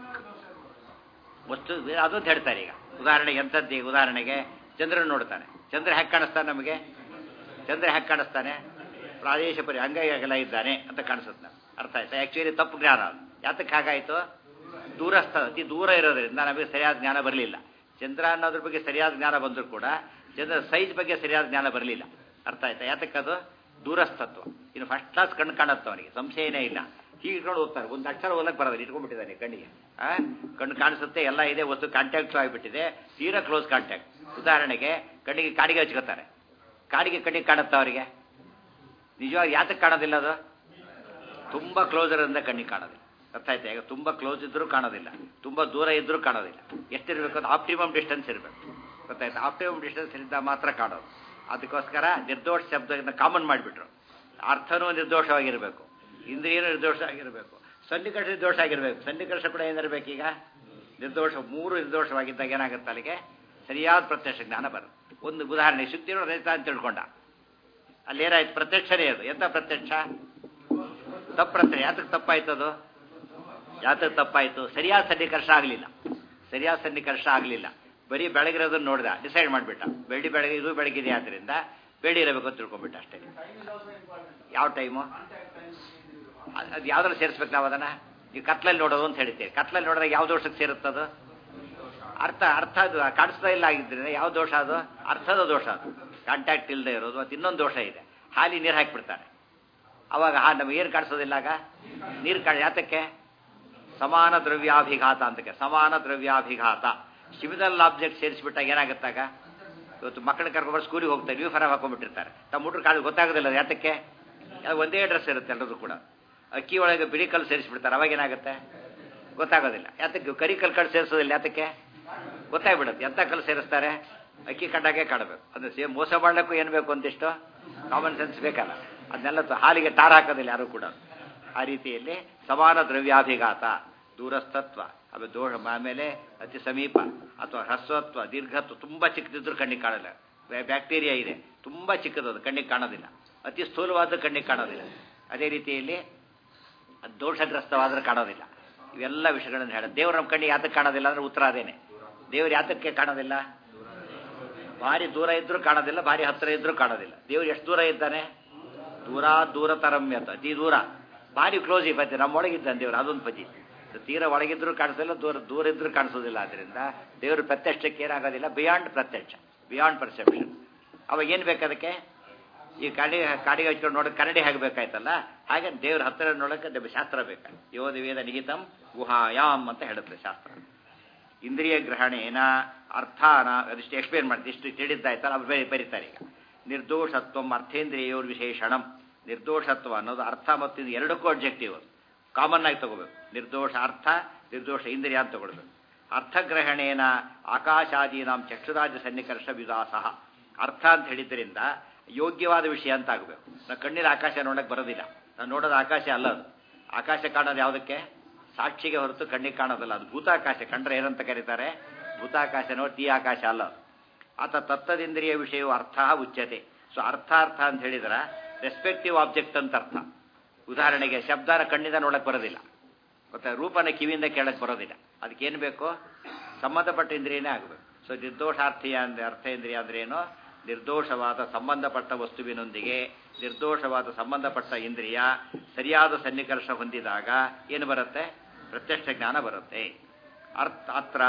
ವಸ್ತು ಅದು ಅಂತ ಹೇಳ್ತಾರೆ ಈಗ ಉದಾಹರಣೆಗೆ ಎಂಥದ್ದು ಈಗ ಉದಾಹರಣೆಗೆ ಚಂದ್ರನ ನೋಡ್ತಾನೆ ಚಂದ್ರ ಹ್ಯಾಕ್ ಕಾಣಿಸ್ತಾನೆ ನಮಗೆ ಚಂದ್ರ ಹ್ಯಾಕ್ ಕಾಣಿಸ್ತಾನೆ ಪ್ರಾದೇಶ ಪರಿ ಅಂಗೈಗೆಲ್ಲ ಇದ್ದಾನೆ ಅಂತ ಕಾಣಿಸುತ್ತೆ ನಮ್ಗೆ. ಅರ್ಥ ಆಯ್ತಾ ಆ್ಯಕ್ಚುಲಿ ತಪ್ಪು ಜ್ಞಾನ ಅದು ಯಾತಕ್ಕೆ ಹಾಗಾಯಿತು ದೂರಸ್ಥ ಅತಿ ದೂರ ಇರೋದ್ರಿಂದ ನಮಗೆ ಸರಿಯಾದ ಜ್ಞಾನ ಬರಲಿಲ್ಲ ಚಂದ್ರ ಅನ್ನೋದ್ರ ಬಗ್ಗೆ ಸರಿಯಾದ ಜ್ಞಾನ ಬಂದರೂ ಕೂಡ ಚಂದ್ರ ಸೈಜ್ ಬಗ್ಗೆ ಸರಿಯಾದ ಜ್ಞಾನ ಬರಲಿಲ್ಲ ಅರ್ಥ ಆಯ್ತಾ ಯಾತಕ್ಕದು ದೂರಸ್ಥತ್ವ ಇನ್ನು ಫಸ್ಟ್ ಕ್ಲಾಸ್ ಕಣ್ಣು ಕಾಣುತ್ತೆ ಅವನಿಗೆ ಸಂಶಯನೇ ಇಲ್ಲ ಹೀಗೆ ಇಟ್ಕೊಂಡು ಹೋಗ್ತಾರೆ ಒಂದು ಅಕ್ಷರ ಓದಕ್ಕೆ ಬರೋದಿಲ್ಲ ಇಟ್ಕೊಂಡ್ಬಿಟ್ಟಿದ್ದಾನೆ ಕಣ್ಣಿಗೆ ಆ ಕಣ್ಣು ಕಾಣಿಸುತ್ತೆ ಎಲ್ಲ ಇದೆ ವಸ್ತು ಕಾಂಟ್ಯಾಕ್ಟ್ ಆಗಿಬಿಟ್ಟಿದೆ ತೀರಾ ಕ್ಲೋಸ್ ಕಾಂಟ್ಯಾಕ್ಟ್ ಉದಾಹರಣೆಗೆ ಕಣ್ಣಿಗೆ ಕಾಡಿಗೆ ಹಚ್ಕೋತಾರೆ ಕಾಡಿಗೆ ಕಣ್ಣಿಗೆ ಕಾಣುತ್ತೆ ಅವರಿಗೆ ನಿಜವಾಗಿ ಯಾತಕ್ಕೆ ಕಾಣೋದಿಲ್ಲ ಅದು ತುಂಬ ಕ್ಲೋಸರ್ ಇಂದ ಕಣ್ಣಿಗೆ ಕಾಣೋದಿಲ್ಲ ಅರ್ಥ ಆಯ್ತಾ ಈಗ ತುಂಬ ಕ್ಲೋಸ್ ಇದ್ರೂ ಕಾಣೋದಿಲ್ಲ ತುಂಬ ದೂರ ಇದ್ರೂ ಕಾಣೋದಿಲ್ಲ ಎಷ್ಟಿರಬೇಕು ಅದು ಆಪ್ಟಿಮಮ್ ಡಿಸ್ಟೆನ್ಸ್ ಇರಬೇಕು ಗೊತ್ತಾಯ್ತಾ ಆಪ್ಟಿಮಮ್ ಡಿಸ್ಟೆನ್ಸ್ ಇದ್ದ ಮಾತ್ರ ಕಾಣೋದು ಅದಕ್ಕೋಸ್ಕರ ನಿರ್ದೋಷ ಶಬ್ದದಿಂದ ಕಾಮನ್ ಮಾಡಿಬಿಟ್ರು ಅರ್ಥನೂ ನಿರ್ದೋಷವಾಗಿರಬೇಕು ಇಂದ್ರಿಯನೂ ನಿರ್ದೋಷ ಆಗಿರಬೇಕು ಸನ್ನಿಕರ್ಷ ನಿರ್ದೋಷ ಆಗಿರಬೇಕು ಸನ್ನಿಕರ್ಷ ಕೂಡ ಏನಿರಬೇಕೀಗ ನಿರ್ದೋಷ ಮೂರು ನಿರ್ದೋಷವಾಗಿದ್ದಾಗ ಏನಾಗುತ್ತೆ ಅಲ್ಲಿಗೆ ಸರಿಯಾದ ಪ್ರತ್ಯಕ್ಷ ಜ್ಞಾನ ಬರುತ್ತೆ ಒಂದು ಉದಾಹರಣೆ ಶುದ್ಧಿರೋ ರಹಿತ ಅಂತ ತಿಳ್ಕೊಂಡ ಅಲ್ಲಿ ಏನಾಯ್ತು ಪ್ರತ್ಯಕ್ಷನೇ ಅದು ಎಂತ ಪ್ರತ್ಯಕ್ಷ ತಪ್ಪು ಪ್ರತ್ಯಕ್ಷ ಯಾತಕ್ಕೆ ತಪ್ಪಾಯ್ತು ಅದು ಯಾತಕ್ಕೆ ತಪ್ಪಾಯ್ತು ಸರಿಯಾದ ಸನ್ನಿಕರ್ಷ ಆಗಲಿಲ್ಲ ಸರಿಯಾದ ಸನ್ನಿಕರ್ಷ ಆಗಲಿಲ್ಲ ಬರೀ ಬೆಳಗಿರೋದನ್ನ ನೋಡ್ದ ಡಿಸೈಡ್ ಮಾಡಿಬಿಟ್ಟ ಬೆಳ್ಳಿ ಬೆಳಗ್ಗೆ ಇದು ಬೆಳಗಿದೆ ಆದ್ರಿಂದ ಬೆಳ್ಳಿ ಇರಬೇಕು ಅಂತ ತಿಳ್ಕೊಂಡ್ಬಿಟ್ಟ ಅಷ್ಟೇ ಯಾವ ಟೈಮು ಅದು ಯಾವ್ದ್ರಲ್ಲಿ ಸೇರಿಸ್ಬೇಕು ನಾವು ಅದನ್ನ ಈ ಕತ್ಲಲ್ಲಿ ನೋಡೋದು ಅಂತ ಹೇಳ್ತೀವಿ ಕತ್ಲಲ್ಲಿ ನೋಡಿದಾಗ ಯಾವ ದೋಷಕ್ಕೆ ಸೇರುತ್ತದು ಅರ್ಥ ಅರ್ಥ ಅದು ಕಾಣಿಸ್ತಾ ಇಲ್ಲ ಆಗಿದ್ರೆ ಯಾವ ದೋಷ ಅದು ಅರ್ಥದ ದೋಷ ಅದು ಕಾಂಟ್ಯಾಕ್ಟ್ ಇಲ್ಲದೆ ಇರೋದು ಅದು ಇನ್ನೊಂದು ದೋಷ ಇದೆ ಹಾಲಿ ನೀರು ಹಾಕಿಬಿಡ್ತಾನೆ ಅವಾಗ ಹಾ ನಮಗೆ ಏನು ಕಾಣಿಸೋದಿಲ್ಲ ಆಗ ನೀರು ಕಾಣ ಯಾತಕ್ಕೆ ಸಮಾನ ದ್ರವ್ಯಾಭಿಘಾತ ಅಂತಕ್ಕೆ ಸಮಾನ ದ್ರವ್ಯಾಭಿಘಾತ ಸಿಮಿಲರ್ ಆಬ್ಜೆಕ್ಟ್ ಸೇರಿಸ್ಬಿಟ್ಟಾಗ ಏನಾಗುತ್ತಾಗ ಇವತ್ತು ಮಕ್ಕಳನ್ನ ಕರ್ಕೊಂಡ್ಬರೋ ಸ್ಕೂಲಿಗೆ ಹೋಗ್ತಾರೆ ಯೂನಿಫಾರ್ಮ್ ಹಾಕೊಂಡ್ಬಿಟ್ಟಿರ್ತಾರೆ ತಮ್ಮ ಹುಡುಗರು ಕಾಳು ಗೊತ್ತಾಗೋದಿಲ್ಲ ಅದು ಯಾತಕ್ಕೆ ಅದು ಒಂದೇ ಡ್ರೆಸ್ ಇರುತ್ತೆ ಎಲ್ಲರೂ ಕೂಡ ಅಕ್ಕಿ ಒಳಗೆ ಬಿಳಿ ಕಲ್ಲು ಸೇರಿಸ್ಬಿಡ್ತಾರೆ ಅವಾಗ ಏನಾಗುತ್ತೆ ಗೊತ್ತಾಗೋದಿಲ್ಲ ಯಾತಕ್ಕೆ ಕರಿ ಕಲ್ಲು ಕಲ್ಲು ಸೇರಿಸೋದಿಲ್ಲ ಯಾತಕ್ಕೆ ಗೊತ್ತಾಗ್ಬಿಡುತ್ತೆ ಎಂಥ ಕಲ್ಲು ಸೇರಿಸ್ತಾರೆ ಅಕ್ಕಿ ಕಂಡಾಗೆ ಕಾಣಬೇಕು ಅಂದ್ರೆ ಸೇಮ್ ಮೋಸ ಮಾಡ್ಲಿಕ್ಕೂ ಏನು ಬೇಕು ಅಂತಿಷ್ಟು ಕಾಮನ್ ಸೆನ್ಸ್ ಬೇಕಲ್ಲ ಅದನ್ನೆಲ್ಲ ತ- ಹಾಲಿಗೆ ತಾರ ಹಾಕೋದಿಲ್ಲ ಯಾರು ಕೂಡ ಆ ರೀತಿಯಲ್ಲಿ ಸಮಾನ ದ್ರವ್ಯಾಭಿಘಾತ ದೂರಸ್ಥತ್ವ ಆಮೇಲೆ ದೋಷ ಆಮೇಲೆ ಅತಿ ಸಮೀಪ ಅಥವಾ ಹ್ರಸ್ವತ್ವ ದೀರ್ಘತ್ವ ತುಂಬ ಚಿಕ್ಕದಿದ್ರು ಕಣ್ಣಿಗೆ ಕಾಣಲ್ಲ ಬ್ಯಾ- ಬ್ಯಾಕ್ಟೀರಿಯಾ ಇದೆ ತುಂಬ ಚಿಕ್ಕದದು ಕಣ್ಣಿಗೆ ಕಾಣೋದಿಲ್ಲ ಅತಿ ಸ್ಥೂಲವಾದ ಕಣ್ಣಿಗೆ ಕಾಣೋದಿಲ್ಲ ಅದೇ ರೀತಿಯಲ್ಲಿ ಅದು ದೋಷಗ್ರಸ್ತವಾದ್ರೆ ಕಾಣೋದಿಲ್ಲ ಇವೆಲ್ಲ ವಿಷಯಗಳನ್ನು ಹೇಳ ದೇವ್ರ ನಮ್ಮ ಕಣ್ಣಿಗೆ ಯಾತಕ್ಕೆ ಕಾಣೋದಿಲ್ಲ ಅಂದ್ರೆ ಉತ್ತರ ಅದೇನೆ ದೇವ್ರು ಯಾತಕ್ಕೆ ಕಾಣೋದಿಲ್ಲ ಭಾರಿ ದೂರ ಇದ್ರೂ ಕಾಣೋದಿಲ್ಲ ಭಾರಿ ಹತ್ತಿರ ಇದ್ರೂ ಕಾಣೋದಿಲ್ಲ ದೇವ್ರು ಎಷ್ಟು ದೂರ ಇದ್ದಾನೆ ದೂರ ದೂರ ತರಮ್ಯತ ಅತಿ ದೂರ ಭಾರಿ ಕ್ಲೋಸ್ ಈ ಪದ್ಯ ನಮ್ಮೊಳಗಿದ್ದಾನೆ ದೇವ್ರು ಅದೊಂದು ಪದ್ಯ ತೀರ ಒಳಗಿದ್ರೂ ಕಾಣಿಸೋದಿಲ್ಲ ದೂರ ದೂರ ಇದ್ರೂ ಕಾಣಿಸೋದಿಲ್ಲ ಆದ್ದರಿಂದ ದೇವರು ಪ್ರತ್ಯಕ್ಷಕ್ಕೆ ಏನಾಗೋದಿಲ್ಲ ಬಿಯಾಂಡ್ ಪ್ರತ್ಯಕ್ಷ ಬಿಯಾಂಡ್ ಪರ್ಸೆಪ್ಷನ್ ಅವಾಗ ಏನು ಬೇಕು ಅದಕ್ಕೆ ಈ ಕಾಡಿ ಕಾಡಿಗೆ ಹಚ್ಕೊಂಡು ನೋಡೋಕೆ ಕರಡಿ ಆಗಬೇಕಾಯ್ತಲ್ಲ ಹಾಗೆ ದೇವ್ರ ಹತ್ತಿರ ನೋಡೋಕೆ ದ- ಶಾಸ್ತ್ರ ಬೇಕು ಯೋಧ ವೇದ ನಿಹಿತಂ ಗುಹಾಯಾಮ್ ಅಂತ ಹೇಳುತ್ತೆ ಶಾಸ್ತ್ರ ಇಂದ್ರಿಯ ಗ್ರಹಣೇನ ಅರ್ಥಾನ ಅದಿಷ್ಟು ಎಕ್ಸ್ಪ್ಲೇನ್ ಮಾಡ್ತೀವಿ ಇಷ್ಟು ತಿಳಿದ್ದಾಯ್ತಲ್ಲ ಅವ್ರು ಬೇರೆ ಬರೀತಾರೆ ಈಗ ನಿರ್ದೋಷತ್ವಂ ಅರ್ಥೇಂದ್ರಿಯೋರ್ ವಿಶೇಷಣಂ ನಿರ್ದೋಷತ್ವ ಅನ್ನೋದು ಅರ್ಥ ಮತ್ತು ಇದು ಎರಡಕ್ಕೂ ಅಬ್ಜೆಕ್ಟಿವ್ ಅದು ಕಾಮನ್ ಆಗಿ ತಗೋಬೇಕು ನಿರ್ದೋಷ ಅರ್ಥ ನಿರ್ದೋಷ ಇಂದ್ರಿಯ ಅಂತ ತಗೊಳ್ಬೇಕು ಅರ್ಥಗ್ರಹಣೇನ ಆಕಾಶಾದೀನಾಂ ಚಕ್ಷುರಾಜ ಸನ್ನಿಕರ್ಷ ವಿದಾಸ ಅರ್ಥ ಅಂತ ಹೇಳಿದ್ರಿಂದ ಯೋಗ್ಯವಾದ ವಿಷಯ ಅಂತ ಆಗಬೇಕು ನಾವು ಕಣ್ಣಿನ ಆಕಾಶ ನೋಡಕ್ಕೆ ಬರೋದಿಲ್ಲ ನಾವು ನೋಡೋದು ಆಕಾಶ ಅಲ್ಲ ಅದು ಆಕಾಶ ಕಾಣೋದು ಯಾವುದಕ್ಕೆ ಸಾಕ್ಷಿಗೆ ಹೊರತು ಕಣ್ಣಿಗೆ ಕಾಣೋದಲ್ಲ ಅದು ಭೂತಾಕಾಶ ಕಂಡ್ರೆ ಏನಂತ ಕರೀತಾರೆ ಭೂತಾಕಾಶನೋ ತೀ ಆಕಾಶ ಅಲ್ಲ ಅದು ಆತ ತತ್ತದಿಂದ್ರಿಯ ವಿಷಯವು ಅರ್ಥ ಉಚ್ಯತೆ ಸೊ ಅರ್ಥ ಅರ್ಥ ಅಂತ ಹೇಳಿದ್ರೆ ರೆಸ್ಪೆಕ್ಟಿವ್ ಆಬ್ಜೆಕ್ಟ್ ಅಂತ ಅರ್ಥ ಉದಾಹರಣೆಗೆ ಶಬ್ದನ ಕಣ್ಣಿಂದ ನೋಡಕ್ ಬರೋದಿಲ್ಲ ಮತ್ತೆ ರೂಪನ ಕಿವಿಯಿಂದ ಕೇಳಕ್ ಬರೋದಿಲ್ಲ ಅದಕ್ಕೇನು ಬೇಕು ಸಂಬಂಧಪಟ್ಟ ಇಂದ್ರಿಯನೇ ಆಗಬೇಕು ಸೊ ನಿರ್ದೋಷಾರ್ಥೀಯ ಅಂದ್ರೆ ಅರ್ಥೇಂದ್ರಿಯ ಅಂದ್ರೆ ಏನು ನಿರ್ದೋಷವಾದ ಸಂಬಂಧಪಟ್ಟ ವಸ್ತುವಿನೊಂದಿಗೆ ನಿರ್ದೋಷವಾದ ಸಂಬಂಧಪಟ್ಟ ಇಂದ್ರಿಯ ಸರಿಯಾದ ಸನ್ನಿಕರ್ಷ ಹೊಂದಿದಾಗ ಏನು ಬರುತ್ತೆ ಪ್ರತ್ಯಕ್ಷ ಜ್ಞಾನ ಬರುತ್ತೆ ಅರ್ಥ ಅತ್ರ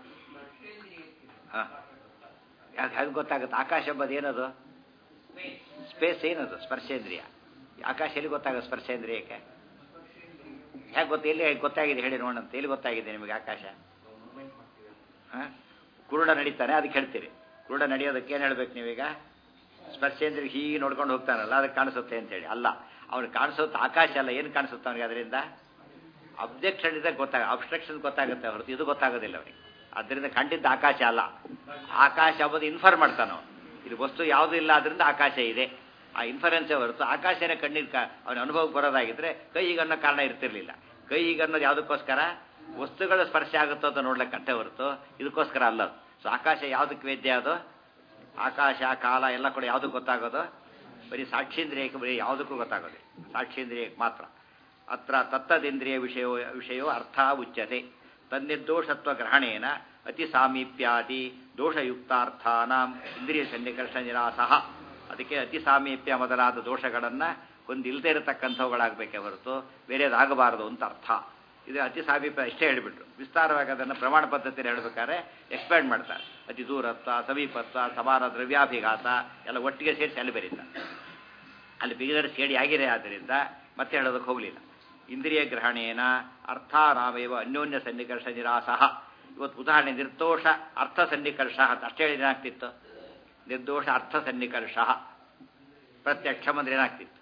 ಅದು ಗೊತ್ತಾಗುತ್ತೆ ಆಕಾಶ ಎಂಬುದು ಏನದು ಸ್ಪೇಸ್ ಏನದು ಸ್ಪರ್ಶೇಂದ್ರಿಯ ಆಕಾಶ ಎಲ್ಲಿ ಗೊತ್ತಾಗುತ್ತೆ ಸ್ಪರ್ಶೇಂದ್ರಿಯಕ್ಕೆ ಹೇಗೆ ಗೊತ್ತ ಎಲ್ಲಿ ಗೊತ್ತಾಗಿದೆ ಹೇಳಿ ನೋಡಂತ ಎಲ್ಲಿ ಗೊತ್ತಾಗಿದೆ ನಿಮಗೆ ಆಕಾಶ ಹಾಂ ಕುರುಡ ನಡೀತಾನೆ ಅದಕ್ಕೆ ಹೇಳ್ತೀರಿ ಕುರುಡ ನಡೆಯೋದಕ್ಕೆ ಏನು ಹೇಳ್ಬೇಕು ನೀವೀಗ ಸ್ಪರ್ಶೇಂದ್ರಿಯ ಹೀಗೆ ನೋಡ್ಕೊಂಡು ಹೋಗ್ತಾನಲ್ಲ ಅದಕ್ಕೆ ಕಾಣಿಸುತ್ತೆ ಅಂತೇಳಿ ಅಲ್ಲ ಅವ್ನಿಗೆ ಕಾಣಿಸುತ್ತೆ ಆಕಾಶ ಅಲ್ಲ ಏನು ಕಾಣಿಸುತ್ತೆ ಅವನಿಗೆ ಅದರಿಂದ ಅಬ್ಜೆಕ್ಷನ್ ಇದೆ ಗೊತ್ತಾಗ ಅಬ್ಸ್ಟ್ರಕ್ಷನ್ ಗೊತ್ತಾಗುತ್ತೆ ಹೊರತು ಇದು ಗೊತ್ತಾಗೋದಿಲ್ಲ ಅವನಿಗೆ ಅದರಿಂದ ಖಂಡಿತ ಆಕಾಶ ಅಲ್ಲ ಆಕಾಶ ಅಂಬುದು ಇನ್ಫಾರ್ಮ್ ಮಾಡ್ತಾನೆ ಅವನು ಇದು ವಸ್ತು ಯಾವುದೂ ಇಲ್ಲ ಅದರಿಂದ ಆಕಾಶ ಇದೆ ಆ ಇನ್ಫರೆನ್ಸೇ ಹೊರತು ಆಕಾಶನೇ ಕಣ್ಣಿಗೆ ಕ ಅವನ ಅನುಭವಕ್ಕೆ ಬರೋದಾಗಿದ್ರೆ ಕೈ ಹೀಗನ್ನೋ ಕಾರಣ ಇರ್ತಿರ್ಲಿಲ್ಲ ಕೈ ಹೀಗನ್ನೋದು ಯಾವುದಕ್ಕೋಸ್ಕರ ವಸ್ತುಗಳ ಸ್ಪರ್ಶ ಆಗುತ್ತೋ ಅಂತ ನೋಡ್ಲಿಕ್ಕೆ ಅಷ್ಟೇ ಹೊರತು ಇದಕ್ಕೋಸ್ಕರ ಅಲ್ಲ ಅದು. ಸೊ ಆಕಾಶ ಯಾವುದಕ್ಕೆ ವೇದ್ಯ ಅದು ಆಕಾಶ ಕಾಲ ಎಲ್ಲ ಕೂಡ ಯಾವುದಕ್ಕೆ ಗೊತ್ತಾಗೋದು ಬರೀ ಸಾಕ್ಷೀಂದ್ರಿಯಕ್ಕೆ ಬರೀ ಯಾವುದಕ್ಕೂ ಗೊತ್ತಾಗೋದು ಸಾಕ್ಷೀಂದ್ರಿಯಕ್ಕೆ ಮಾತ್ರ ಅತ್ರ ತತ್ತದಿಂದ್ರಿಯ ವಿಷಯ ವಿಷಯೋ ಅರ್ಥ ಉಚ್ಯತೆ ತನ್ನಿರ್ದೋಷತ್ವ ಗ್ರಹಣೇನ ಅತಿ ಸಾಮೀಪ್ಯಾದಿ ದೋಷಯುಕ್ತಾರ್ಥಾನಾಂ ಇಂದ್ರಿಯ ಸನ್ನಿಕರ್ಷ ನಿರಾಸಹ ಅದಕ್ಕೆ ಅತಿ ಸಾಮೀಪ್ಯ ಮೊದಲಾದ ದೋಷಗಳನ್ನು ಹೊಂದಿಲ್ಲದೆ ಇರತಕ್ಕಂಥವುಗಳಾಗಬೇಕೇ ಹೊರತು ಬೇರೆದಾಗಬಾರದು ಅಂತ ಅರ್ಥ ಇದು ಅತಿ ಸಾಮೀಪ್ಯ ಇಷ್ಟೇ ಹೇಳಿಬಿಟ್ರು ವಿಸ್ತಾರವಾಗಿ ಅದನ್ನು ಪ್ರಮಾಣ ಪದ್ಧತಿಯಲ್ಲಿ ಹೇಳಬೇಕಾದ್ರೆ ಎಕ್ಸ್ಪ್ಯಾಂಡ್ ಮಾಡ್ತಾರೆ ಅತಿ ದೂರತ್ವ ಸಮೀಪತ್ವ ಸಮಾನ ದ್ರವ್ಯಾಭಿಘಾತ ಎಲ್ಲ ಒಟ್ಟಿಗೆ ಸೇರಿಸಿ ಅಲ್ಲಿ ಬರೀತಾರೆ ಅಲ್ಲಿ ಬಿಗಿದರೆ ಸೇಡಿ ಆಗಿದೆ ಆದ್ದರಿಂದ ಮತ್ತೆ ಹೇಳೋದಕ್ಕೆ ಹೋಗಲಿಲ್ಲ ಇಂದ್ರಿಯ ಗ್ರಹಣೇನ ಅರ್ಥಾನಾಮೇವ ಅನ್ಯೋನ್ಯ ಸನ್ನಿಕರ್ಷ ನಿರಾಸಹ ಇವತ್ತು ಉದಾಹರಣೆ ನಿರ್ದೋಷ ಅರ್ಥ ಸನ್ನಿಕರ್ಷ ಅಂತ ಅಷ್ಟೇ ಹೇಳಿದ್ರೆ ಏನಾಗ್ತಿತ್ತು ನಿರ್ದೋಷ ಅರ್ಥ ಸನ್ನಿಕರ್ಷ ಪ್ರತ್ಯಕ್ಷ ಅಂದ್ರೆ ಏನಾಗ್ತಿತ್ತು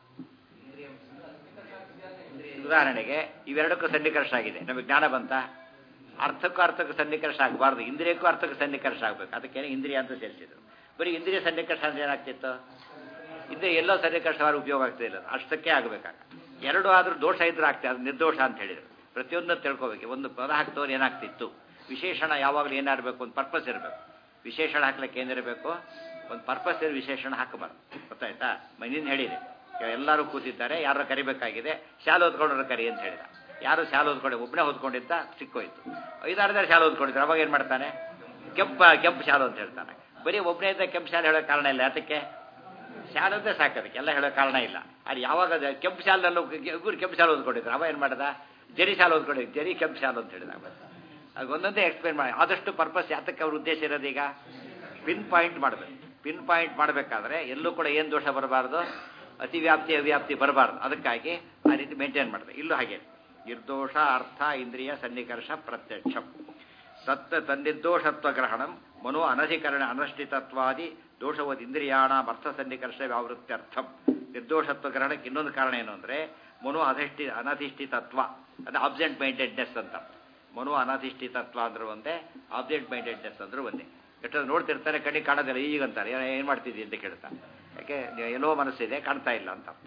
ಉದಾಹರಣೆಗೆ ಇವೆರಡಕ್ಕೂ ಸನ್ನಿಕರ್ಷ ಆಗಿದೆ ನಮಗೆ ಜ್ಞಾನ ಬಂತ ಅರ್ಥಕ್ಕೂ ಅರ್ಥಕ್ಕೂ ಸನ್ನಿಕರ್ಷ ಆಗಬಾರ್ದು ಇಂದ್ರಿಯಕ್ಕೂ ಅರ್ಥಕ್ಕೂ ಸನ್ನಿಕರ್ಷ ಆಗಬೇಕು ಅದಕ್ಕೇನೆ ಇಂದ್ರಿಯ ಅಂತ ಸೇರಿಸಿದ್ರು ಬರೀ ಇಂದ್ರಿಯ ಸನ್ನಿಕರ್ಷ ಅಂದ್ರೆ ಏನಾಗ್ತಿತ್ತು ಇಂದ್ರಿಯ ಎಲ್ಲೋ ಸನ್ನಿಕರ್ಷವಾದ ಉಪಯೋಗ ಆಗ್ತಿಲ್ಲ ಅಷ್ಟಕ್ಕೆ ಆಗಬೇಕಾಗ ಎರಡು ಆದ್ರೂ ದೋಷ ಇದ್ರೆ ಆಗ್ತದೆ ಅದು ನಿರ್ದೋಷ ಅಂತ ಹೇಳಿದ್ರು ಪ್ರತಿಯೊಂದನ್ನು ತಿಳ್ಕೊಬೇಕು ಒಂದು ಪದ ಹಾಕ್ತವ್ರು ಏನಾಗ್ತಿತ್ತು ವಿಶೇಷಣ ಯಾವಾಗಲೂ ಏನಾಗಬೇಕು ಒಂದು ಪರ್ಪಸ್ ಇರಬೇಕು ವಿಶೇಷಣ ಹಾಕ್ಲಿಕ್ಕೆ ಏನಿರಬೇಕು ಒಂದು ಪರ್ಪಸ್ ಇರೋ ವಿಶೇಷಣ ಹಾಕಬಾರ್ದು ಗೊತ್ತಾಯ್ತಾ ಮನಿಂದ ಹೇಳಿದೆ ಈಗ ಎಲ್ಲರೂ ಕೂತಿದ್ದಾರೆ ಯಾರು ಕರಿಬೇಕಾಗಿದೆ ಶಾಲೆ ಓದ್ಕೊಂಡ್ರೆ ಕರಿ ಅಂತ ಹೇಳಿದ ಯಾರು ಶಾಲೆ ಓದ್ಕೊಂಡು ಒಬ್ಬನೇ ಓದ್ಕೊಂಡಿದ್ದ ಸಿಕ್ಕೋಯ್ತು ಐದಾರು ಜನ ಶಾಲೆ ಓದ್ಕೊಂಡಿದ್ರು ಅವಾಗ ಏನು ಮಾಡ್ತಾನೆ ಕೆಂಪ ಕೆಂಪು ಶಾಲು ಅಂತ ಹೇಳ್ತಾನೆ ಬರೀ ಒಬ್ಬನೇ ಇದ್ದ ಕೆಂಪು ಶಾಲೆ ಹೇಳೋ ಕಾರಣ ಇಲ್ಲ ಅದಕ್ಕೆ ಶಾಲೆ ಅಂದ್ರೆ ಸಾಕೋದಕ್ಕೆ ಎಲ್ಲ ಹೇಳೋ ಕಾರಣ ಇಲ್ಲ ಅದು ಯಾವಾಗ ಅದು ಕೆಂಪು ಶಾಲಲ್ಲೂ ಇವ್ರು ಕೆಂಪು ಶಾಲೆ ಓದ್ಕೊಂಡಿದ್ರು ಅವ ಏನು ಮಾಡ್ದ ಜರಿ ಶಾಲೆ ಓದ್ಕೊಂಡಿದ್ದು ಜರಿ ಕೆಂಪು ಶಾಲು ಅಂತ ಹೇಳಿದ ಅದು ಒಂದೊಂದೇ ಎಕ್ಸ್ಪ್ಲೇನ್ ಮಾಡಿ ಆದಷ್ಟು ಪರ್ಪಸ್ ಯಾತಕ್ಕೆ ಅವ್ರ ಉದ್ದೇಶ ಇರೋದೀಗ ಪಿನ್ ಪಾಯಿಂಟ್ ಮಾಡಬೇಕು ಪಿನ್ ಪಾಯಿಂಟ್ ಮಾಡಬೇಕಾದ್ರೆ ಎಲ್ಲೂ ಕೂಡ ಏನು ದೋಷ ಬರಬಾರ್ದು ಅತಿವ್ಯಾಪ್ತಿ ಅವ್ಯಾಪ್ತಿ ಬರಬಾರ್ದು ಅದಕ್ಕಾಗಿ ಆ ರೀತಿ ಮೇಂಟೈನ್ ಮಾಡಿದೆ ಇಲ್ಲೂ ಹಾಗೆ ನಿರ್ದೋಷ ಅರ್ಥ ಇಂದ್ರಿಯ ಸನ್ನಿಕರ್ಷ ಪ್ರತ್ಯಕ್ಷ ತತ್ ತನ್ನಿರ್ದೋಷತ್ವ ಗ್ರಹಣಂ ಮನೋ ಅನಧಿಕರಣ ಅನಷ್ಟಿತತ್ವಾದಿ ದೋಷವದ್ ಇಂದ್ರಿಯಾಣ ಅರ್ಥ ಸನ್ನಿಕರ್ಷ ವ್ಯಾವೃತ್ಯರ್ಥಂ ನಿರ್ದೋಷತ್ವ ಗ್ರಹಣಕ್ಕೆ ಇನ್ನೊಂದು ಕಾರಣ ಏನು ಅಂದರೆ ಮನೋ ಅಧಿಷ್ಠಿ ಅನಧಿಷ್ಠಿತತ್ವ ಅದು ಆಬ್ಸೆಂಟ್ ಮೈಂಡೆಡ್ನೆಸ್ ಅಂತ ಮನೋ ಅನಧಿಷ್ಠಿತತ್ವ ಅಂದ್ರೆ ಒಂದೇ ಆಬ್ಜೆಕ್ಟ್ ಮೈಂಡೆಡ್ನೆಸ್ ಅಂದ್ರೆ ಒಂದೇ ಎಷ್ಟೊಂದು ನೋಡ್ತಿರ್ತಾರೆ ಕಣ್ಣಿಗೆ ಕಾಣೋದಿಲ್ಲ ಈಗ ಅಂತಾರೆ ಏನು ಏನು ಮಾಡ್ತಿದ್ದಿ ಅಂತ ಕೇಳ್ತಾರೆ ಯಾಕೆ ಎಲ್ಲೋ ಮನಸ್ಸಿದೆ ಕಾಣ್ತಾ ಇಲ್ಲ ಅಂತ ಅರ್ಥ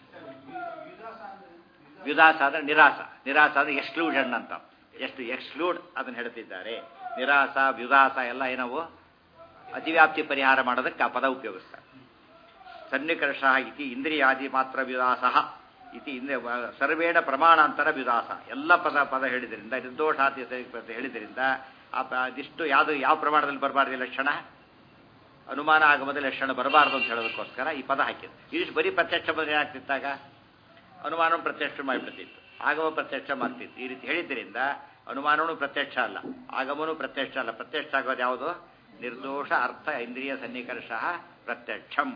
ವ್ಯುದಾಸ ಅಂದ್ರೆ ನಿರಾಸ ನಿರಾಸ ಅಂದ್ರೆ ಎಕ್ಸ್ಕ್ಲೂಷನ್ ಅಂತ ಎಷ್ಟು ಎಕ್ಸ್ಕ್ಲೂಡ್ ಅದನ್ನು ಹೇಳ್ತಿದ್ದಾರೆ ನಿರಾಸ ವ್ಯುದಾಸ ಎಲ್ಲ ಏನವು ಅತಿವ್ಯಾಪ್ತಿ ಪರಿಹಾರ ಮಾಡೋದಕ್ಕೆ ಆ ಪದ ಉಪಯೋಗಿಸ್ತಾರೆ ಸನ್ನಿಕರ್ಷ ಇತಿ ಇಂದ್ರಿಯಾದಿ ಮಾತ್ರ ವ್ಯುದಾಸ ಇತಿ ಇಂದ್ರಿಯ ಸರ್ವೇಣ ಪ್ರಮಾಣಾಂತರ ವ್ಯುದಾಸ ಎಲ್ಲ ಪದ ಪದ ಹೇಳಿದ್ರಿಂದ ನಿರ್ದೋಷಾತಿ ಅಂತ ಹೇಳಿದ್ರಿಂದ ಆ ಪ- ಅದಿಷ್ಟು ಯಾವುದು ಯಾವ ಪ್ರಮಾಣದಲ್ಲಿ ಬರಬಾರ್ದು ಈ ಲಕ್ಷಣ ಅನುಮಾನ ಆಗಮದ ಲಕ್ಷಣ ಬರಬಾರ್ದು ಅಂತ ಹೇಳೋದಕ್ಕೋಸ್ಕರ ಈ ಪದ ಹಾಕಿದ್ರು ಇದಿಷ್ಟು ಬರೀ ಪ್ರತ್ಯಕ್ಷ ಪದ ಏನಾಗ್ತಿತ್ತಾಗ ಅನುಮಾನ ಪ್ರತ್ಯಕ್ಷ ಮಾಡಿಬಿಡ್ತಿತ್ತು ಆಗಮ ಪ್ರತ್ಯಕ್ಷ ಮಾಡ್ತಿತ್ತು ಈ ರೀತಿ ಹೇಳಿದ್ರಿಂದ ಅನುಮಾನವೂ ಪ್ರತ್ಯಕ್ಷ ಅಲ್ಲ ಆಗಮನೂ ಪ್ರತ್ಯಕ್ಷ ಅಲ್ಲ ಪ್ರತ್ಯಕ್ಷ ಆಗೋದು ಯಾವುದು ನಿರ್ದೋಷ ಅರ್ಥ ಇಂದ್ರಿಯ ಸನ್ನಿಕರ್ಷ ಪ್ರತ್ಯಕ್ಷಂ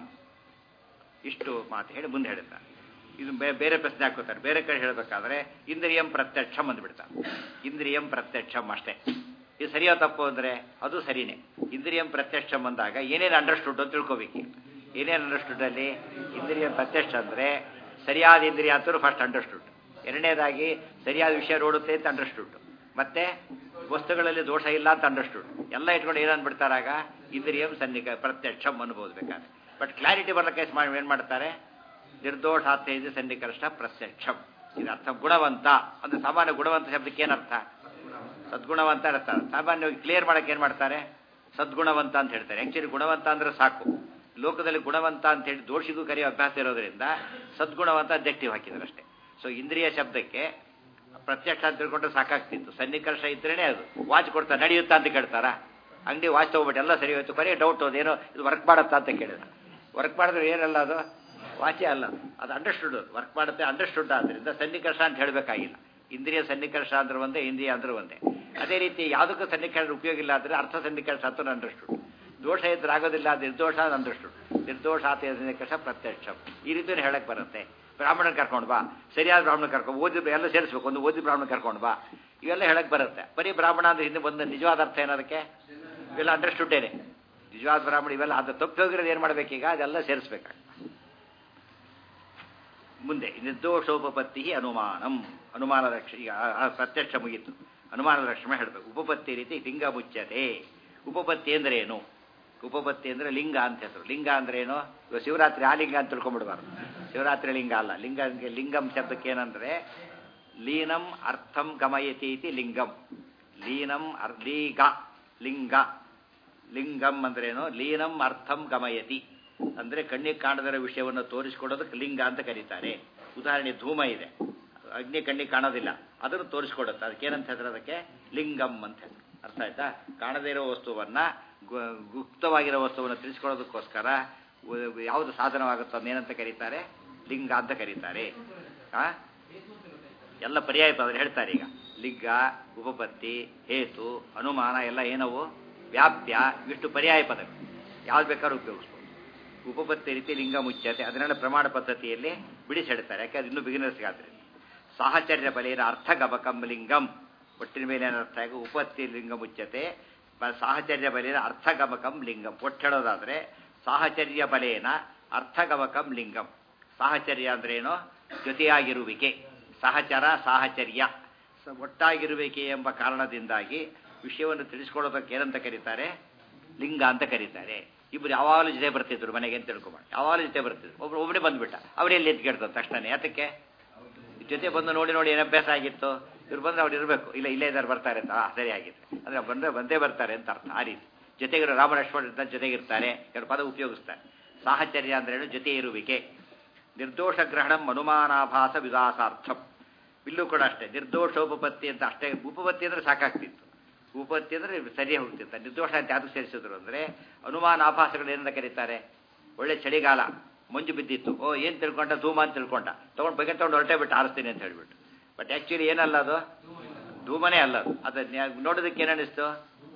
ಇಷ್ಟು ಮಾತು ಹೇಳಿ ಮುಂದೆ ಹೇಳ್ತಾರೆ ಇದು ಬೇ- ಬೇರೆ ಪ್ರಶ್ನೆ ಹಾಕೋತಾರೆ ಬೇರೆ ಕಡೆ ಹೇಳಬೇಕಾದ್ರೆ ಇಂದ್ರಿಯಂ ಪ್ರತ್ಯಕ್ಷಂ ಅಂದ್ಬಿಡ್ತಾರೆ ಇಂದ್ರಿಯಂ ಪ್ರತ್ಯಕ್ಷಂ ಅಷ್ಟೇ ಇದು ಸರಿಯೋ ತಪ್ಪು ಅಂದರೆ ಅದು ಸರಿನೇ ಇಂದ್ರಿಯಂ ಪ್ರತ್ಯಕ್ಷಂ ಅಂದಾಗ ಏನೇನು ಅಂಡರ್ಸ್ಟುಡ್ ಅಂತ ತಿಳ್ಕೊಬೇಕು ಏನೇನು ಅಂಡರ್ಸ್ಟುಡ್ ಅಲ್ಲಿ ಇಂದ್ರಿಯಂ ಪ್ರತ್ಯಕ್ಷ ಅಂದರೆ ಸರಿಯಾದ ಇಂದ್ರಿಯ ಅಂತೂ ಫಸ್ಟ್ ಅಂಡರ್ಸ್ಟುಡ್ ಎರಡನೇದಾಗಿ ಸರಿಯಾದ ವಿಷಯ ನೋಡುತ್ತೆ ಅಂತ ಅಂಡರ್ಸ್ಟುಡ್ ಮತ್ತೆ ವಸ್ತುಗಳಲ್ಲಿ ದೋಷ ಇಲ್ಲ ಅಂತ ಅಂಡರ್ಸ್ಟುಡ್ ಎಲ್ಲ ಇಟ್ಕೊಂಡು ಏನು ಅಂದ್ಬಿಡ್ತಾರಾಗ ಇಂದ್ರಿಯಂ ಸನ್ನಿಕ ಪ್ರತ್ಯಕ್ಷಂ ಅನ್ಬೋದು ಬೇಕಾದ್ರೆ ಬಟ್ ಕ್ಲಾರಿಟಿ ಬರ್ಲಿಕ್ಕೆ ಮಾಡಿ ಏನು ಮಾಡ್ತಾರೆ ನಿರ್ದೋಷಾತ್ಯ ಸನ್ನಿಕರ್ಷ ಪ್ರತ್ಯಕ್ಷಂ ಇದು ಅರ್ಥ ಗುಣವಂತ ಅಂದ್ರೆ ಸಾಮಾನ್ಯ ಗುಣವಂತ ಶಬ್ದಕ್ಕೆ ಏನರ್ಥ ಸದ್ಗುಣವಂತ ಅರ್ಥ ಸಾಮಾನ್ಯವಾಗಿ ಕ್ಲಿಯರ್ ಮಾಡಕ್ಕೆ ಏನು ಮಾಡ್ತಾರೆ ಸದ್ಗುಣವಂತ ಅಂತ ಹೇಳ್ತಾರೆ ಆಕ್ಚುಲಿ ಗುಣವಂತ ಅಂದ್ರೆ ಸಾಕು ಲೋಕದಲ್ಲಿ ಗುಣವಂತ ಅಂತ ಹೇಳಿ ದೋಷಿಗೂ ಕರೆಯೋ ಅಭ್ಯಾಸ ಇರೋದ್ರಿಂದ ಸದ್ಗುಣವಂತ ಅಬ್ಜೆಕ್ಟಿವ್ ಹಾಕಿದ್ದಾರೆ ಅಷ್ಟೇ ಸೊ ಇಂದ್ರಿಯ ಶಬ್ದಕ್ಕೆ ಪ್ರತ್ಯಕ್ಷ ಅಂತ ತಿಳ್ಕೊಂಡ್ರೆ ಸಾಕಾಗ್ತಿತ್ತು ಸನ್ನಿಕರ್ಷ ಇದ್ರೇನೆ ಅದು ವಾಚ್ ಕೊಡ್ತಾ ನಡೆಯುತ್ತಾ ಅಂತ ಕೇಳ್ತಾರಾ ಅಂಗಡಿ ವಾಚ್ ತಗೋಬಿಟ್ಟು ಎಲ್ಲ ಸರಿ ಹೋಯ್ತು ಕೊನೆಗೆ ಡೌಟ್ ಅದೇನೋ ಇದು ವರ್ಕ್ ಮಾಡುತ್ತಾ ಅಂತ ಕೇಳಿದ ವರ್ಕ್ ಮಾಡಿದ್ರೆ ಏನಲ್ಲ ಅದು ವಾಚೇ ಅಲ್ಲ ಅದು ಅಂಡರ್ಸ್ಟುಡ್ ವರ್ಕ್ ಮಾಡುತ್ತೆ ಅಂಡರ್ಸ್ಟುಡ್ ಆದ್ದರಿಂದ ಸನ್ನಿಕರ್ಷ ಅಂತ ಹೇಳಬೇಕಾಗಿಲ್ಲ ಇಂದ್ರಿಯ ಸನ್ನಿಕರ್ಷ ಅಂದ್ರೆ ಒಂದೇ ಇಂದ್ರಿಯ ಅಂದ್ರೆ ಒಂದೇ ಅದೇ ರೀತಿ ಯಾವುದಕ್ಕೂ ಸನ್ನಿಕರ್ಷ ಉಪಯೋಗ ಇಲ್ಲ ಅಂದರೆ ಅರ್ಥ ಸನ್ನಿಕರ್ಷ ಅಂತ ಅಂಡರ್ಸ್ಟುಡ್ ದೋಷ ಇದ್ರೆ ಆಗೋದಿಲ್ಲ ನಿರ್ದೋಷ ಅಂಡರ್ಸ್ಟುಡ್ ನಿರ್ದೋಷ ಆತ ಸನ್ನಿಕರ್ಷ ಪ್ರತ್ಯಕ್ಷ ಈ ರೀತಿಯೂ ಹೇಳಕ್ ಬರುತ್ತೆ ಬ್ರಾಹ್ಮಣನ್ ಕರ್ಕೊಂಡು ಬಾ ಸರಿಯಾದ ಬ್ರಾಹ್ಮಣ ಕರ್ಕೊಂಡು ಓದಿ ಎಲ್ಲ ಸೇರಿಸ್ಬೇಕು ಒಂದು ಓದಿ ಬ್ರಾಹ್ಮಣ ಕರ್ಕೊಂಡು ಬಾ ಇವೆಲ್ಲ ಹೇಳಕ್ ಬರುತ್ತೆ ಬರೀ ಬ್ರಾಹ್ಮಣ ಅಂದ್ರೆ ಹಿಂದೆ ಬಂದ ನಿಜವಾದ ಅರ್ಥ ಏನದಕ್ಕೆ ಇವೆಲ್ಲ ಅಂಡರ್ಸ್ಟುಡ್ಡೇನೆ ನಿಜವಾದ ಬ್ರಾಹ್ಮಣ ಇವೆಲ್ಲ ಅದು ತಪ್ಪಿ ಹೋಗಿರೋದು ಏನು ಮಾಡ್ಬೇಕೀಗ ಅದೆಲ್ಲ ಸೇರಿಸ್ಬೇಕಾಗ ಮುಂದೆ ನಿರ್ದೋಷೋಪಪತ್ತಿ ಅನುಮಾನಂ ಅನುಮಾನ ರಕ್ಷ ಈಗ ಆ- ಆ ಪ್ರತ್ಯಕ್ಷ ಮುಗೀತು ಅನುಮಾನದ ರಕ್ಷಣೆ ಹೇಳಬೇಕು ಉಪಪತ್ತಿ ರೀತಿ ಲಿಂಗ ಮುಚ್ಚತೆ ಉಪಪತ್ತಿ ಅಂದ್ರೆ ಏನು ಉಪಪತ್ತಿ ಅಂದ್ರೆ ಲಿಂಗ ಅಂತ ಹೆಸರು ಲಿಂಗ ಅಂದ್ರೆ ಏನು ಇವಾಗ ಶಿವರಾತ್ರಿ ಆ ಲಿಂಗ ಅಂತ ತಿಳ್ಕೊಂಡ್ಬಿಡ್ಬಾರ್ದು ಶಿವರಾತ್ರಿ ಲಿಂಗ ಅಲ್ಲ ಲಿಂಗ ಲಿಂಗಂ ಶಬ್ದಕ್ಕೆ ಏನಂದ್ರೆ ಲೀನಂ ಅರ್ಥಂ ಗಮಯತಿ ಇತಿ ಲಿಂಗಂ ಲೀನಂ ಅರ್ ಲೀಗ ಲಿಂಗ ಲಿಂಗಂ ಅಂದ್ರೇನು ಲೀನಂ ಅರ್ಥಂ ಗಮಯತಿ ಅಂದ್ರೆ ಕಣ್ಣಿಗೆ ಕಾಣದಿರೋ ವಿಷಯವನ್ನು ತೋರಿಸ್ಕೊಡೋದಕ್ಕೆ ಲಿಂಗ ಅಂತ ಕರೀತಾರೆ ಉದಾಹರಣೆ ಧೂಮ ಇದೆ ಅಗ್ನಿ ಕಣ್ಣಿಗೆ ಕಾಣೋದಿಲ್ಲ ಅದನ್ನು ತೋರಿಸ್ಕೊಡುತ್ತೆ ಅದಕ್ಕೆ ಏನಂತ ಹೇಳ್ತಾರೆ ಅದಕ್ಕೆ ಲಿಂಗಂ ಅಂತ ಹೇಳ್ತಾರೆ ಅರ್ಥ ಆಯ್ತಾ ಕಾಣದೇ ಇರೋ ವಸ್ತುವನ್ನ ಗು- ಗುಪ್ತವಾಗಿರೋ ವಸ್ತುವನ್ನು ತಿಳಿಸ್ಕೊಡೋದಕ್ಕೋಸ್ಕರ ಉ- ಯಾವುದು ಸಾಧನವಾಗುತ್ತೋ ಅದನ್ನೇನಂತ ಕರೀತಾರೆ ಲಿಂಗ ಅಂತ ಕರೀತಾರೆ ಆ ಎಲ್ಲ ಪರ್ಯಾಯ ಪದ ಹೇಳ್ತಾರೆ ಈಗ ಲಿಂಗ ಉಪಪತ್ತಿ ಹೇತು ಅನುಮಾನ ಎಲ್ಲ ಏನವು ವ್ಯಾಪ್ಯ ಇಷ್ಟು ಪರ್ಯಾಯ ಪದಗಳು ಯಾವ್ದು ಬೇಕಾದ್ರೂ ಉಪಯೋಗಿಸ್ಬೋದು ಉಪಪತ್ತಿ ರೀತಿ ಲಿಂಗ ಮುಚ್ಚತೆ ಅದನ್ನೆಲ್ಲ ಪ್ರಮಾಣ ಪದ್ಧತಿಯಲ್ಲಿ ಬಿಡಿಸಿ ಹೇಳ್ತಾರೆ ಯಾಕೆ ಅದು ಇನ್ನೂ ಬಿಗಿನರ್ಸ್ಗಾದ್ರೆ ಸಾಹಚರ್ಯ ಬಲೇನ ಅರ್ಥ ಗಮಕಂ ಲಿಂಗಂ ಒಟ್ಟಿನ ಮೇಲೆ ಏನರ್ಥ ಆಗ ಉಪತ್ತಿ ಲಿಂಗ ಮುಚ್ಚತೆ ಬ- ಸಾಹಚರ್ಯ ಬಲೇನ ಅರ್ಥಗಮಕಂ ಲಿಂಗಂ ಒಟ್ಟು ಹೇಳೋದಾದ್ರೆ ಸಾಹಚರ್ಯ ಬಲೇನ ಅರ್ಥಗಮಕಂ ಲಿಂಗಂ ಸಾಹಚರ್ಯ ಅಂದ್ರೇನು ಜೊತೆಯಾಗಿರುವಿಕೆ ಸಹಚರ ಸಾಹಚರ್ಯ ಸ- ಒಟ್ಟಾಗಿರುವಿಕೆ ಎಂಬ ಕಾರಣದಿಂದಾಗಿ ವಿಷಯವನ್ನು ತಿಳಿಸ್ಕೊಳ್ಳೋದಕ್ಕೆ ಏನಂತ ಕರೀತಾರೆ ಲಿಂಗ ಅಂತ ಕರೀತಾರೆ ಇಬ್ರು ಯಾವಾಗಲೂ ಜೊತೆ ಬರ್ತಿದ್ರು ಮನೆಗೆ ಅಂತ ತಿಳ್ಕೊಬೇಡ ಯಾವಾಗಲೂ ಜೊತೆ ಬರ್ತಿದ್ರು ಒಬ್ರು ಒಬ್ಬನೇ ಬಂದ್ಬಿಟ್ಟ ಅವರೆಲ್ಲಿ ಎದ್ದು ಕೇಳ್ತಾರೆ ತಕ್ಷಣ ಯಾತಕ್ಕೆ ಜೊತೆ ಬಂದು ನೋಡಿ ನೋಡಿ ಏನು ಅಭ್ಯಾಸ ಆಗಿತ್ತು ಇವ್ರು ಬಂದ್ರೆ ಅವ್ರು ಇರಬೇಕು ಇಲ್ಲ ಇಲ್ಲೇ ಇದ್ದಾರೆ ಬರ್ತಾರೆ ಅಂತ ಆ, ಸರಿ ಆಗಿತ್ತು ಅಂದ್ರೆ ಬಂದ್ರೆ ಬಂದೇ ಬರ್ತಾರೆ ಅಂತ ಅರ್ಥ ಆ ರೀತಿ ಜೊತೆಗಿರೋ ರಾಮ ಲಕ್ಷ್ಮಣ ಇರ್ತಾರೆ ಜೊತೆಗಿರ್ತಾರೆ ಎರಡು ಪದ ಉಪಯೋಗಿಸ್ತಾರೆ ಸಾಹಚರ್ಯ ಅಂದ್ರೆ ಜೊತೆ ಇರುವಿಕೆ ನಿರ್ದೋಷ ಗ್ರಹಣಂ ಅನುಮಾನಾಭಾಸ ವಿಲಾಸಾರ್ಥಂ ಇಲ್ಲೂ ಕೂಡ ಅಷ್ಟೇ ನಿರ್ದೋಷೋಪಪತ್ತಿ ಅಂತ ಅಷ್ಟೇ ಉಪಪತ್ತಿ ಅಂದ್ರೆ ಸಾಕಾಗ್ತಿತ್ತು ಉಪಪತ್ತಿ ಅಂದ್ರೆ ಸರಿಯೇ ಹೋಗ್ತಿತ್ತು ನಿರ್ದೋಷ ಅಂತ ಯಾವುದು ಸೇರಿಸಿದ್ರು ಅಂದ್ರೆ ಅನುಮಾನ ಆಭಾಸಗಳು ಏನಂತ ಕರೀತಾರೆ ಒಳ್ಳೆ ಚಳಿಗಾಲ ಮಂಜು ಬಿದ್ದಿತ್ತು ಓ ಏನ್ ತಿಳ್ಕೊಂಡ ಧೂಮ ಅಂತ ತಿಳ್ಕೊಂಡ ತಗೊಂಡು ಬಗ್ಗೆ ತಗೊಂಡು ಹೊರಟೇ ಬಿಟ್ಟು ಆರಿಸ್ತೀನಿ ಅಂತ ಹೇಳ್ಬಿಟ್ಟು ಬಟ್ ಆಕ್ಚುಲಿ ಏನಲ್ಲ ಅದು ಧೂಮನೇ ಅಲ್ಲ ಅದು ಅದು ನ್ಯಾ- ನೋಡೋದಕ್ಕೆ ಏನನ್ನಿಸ್ತು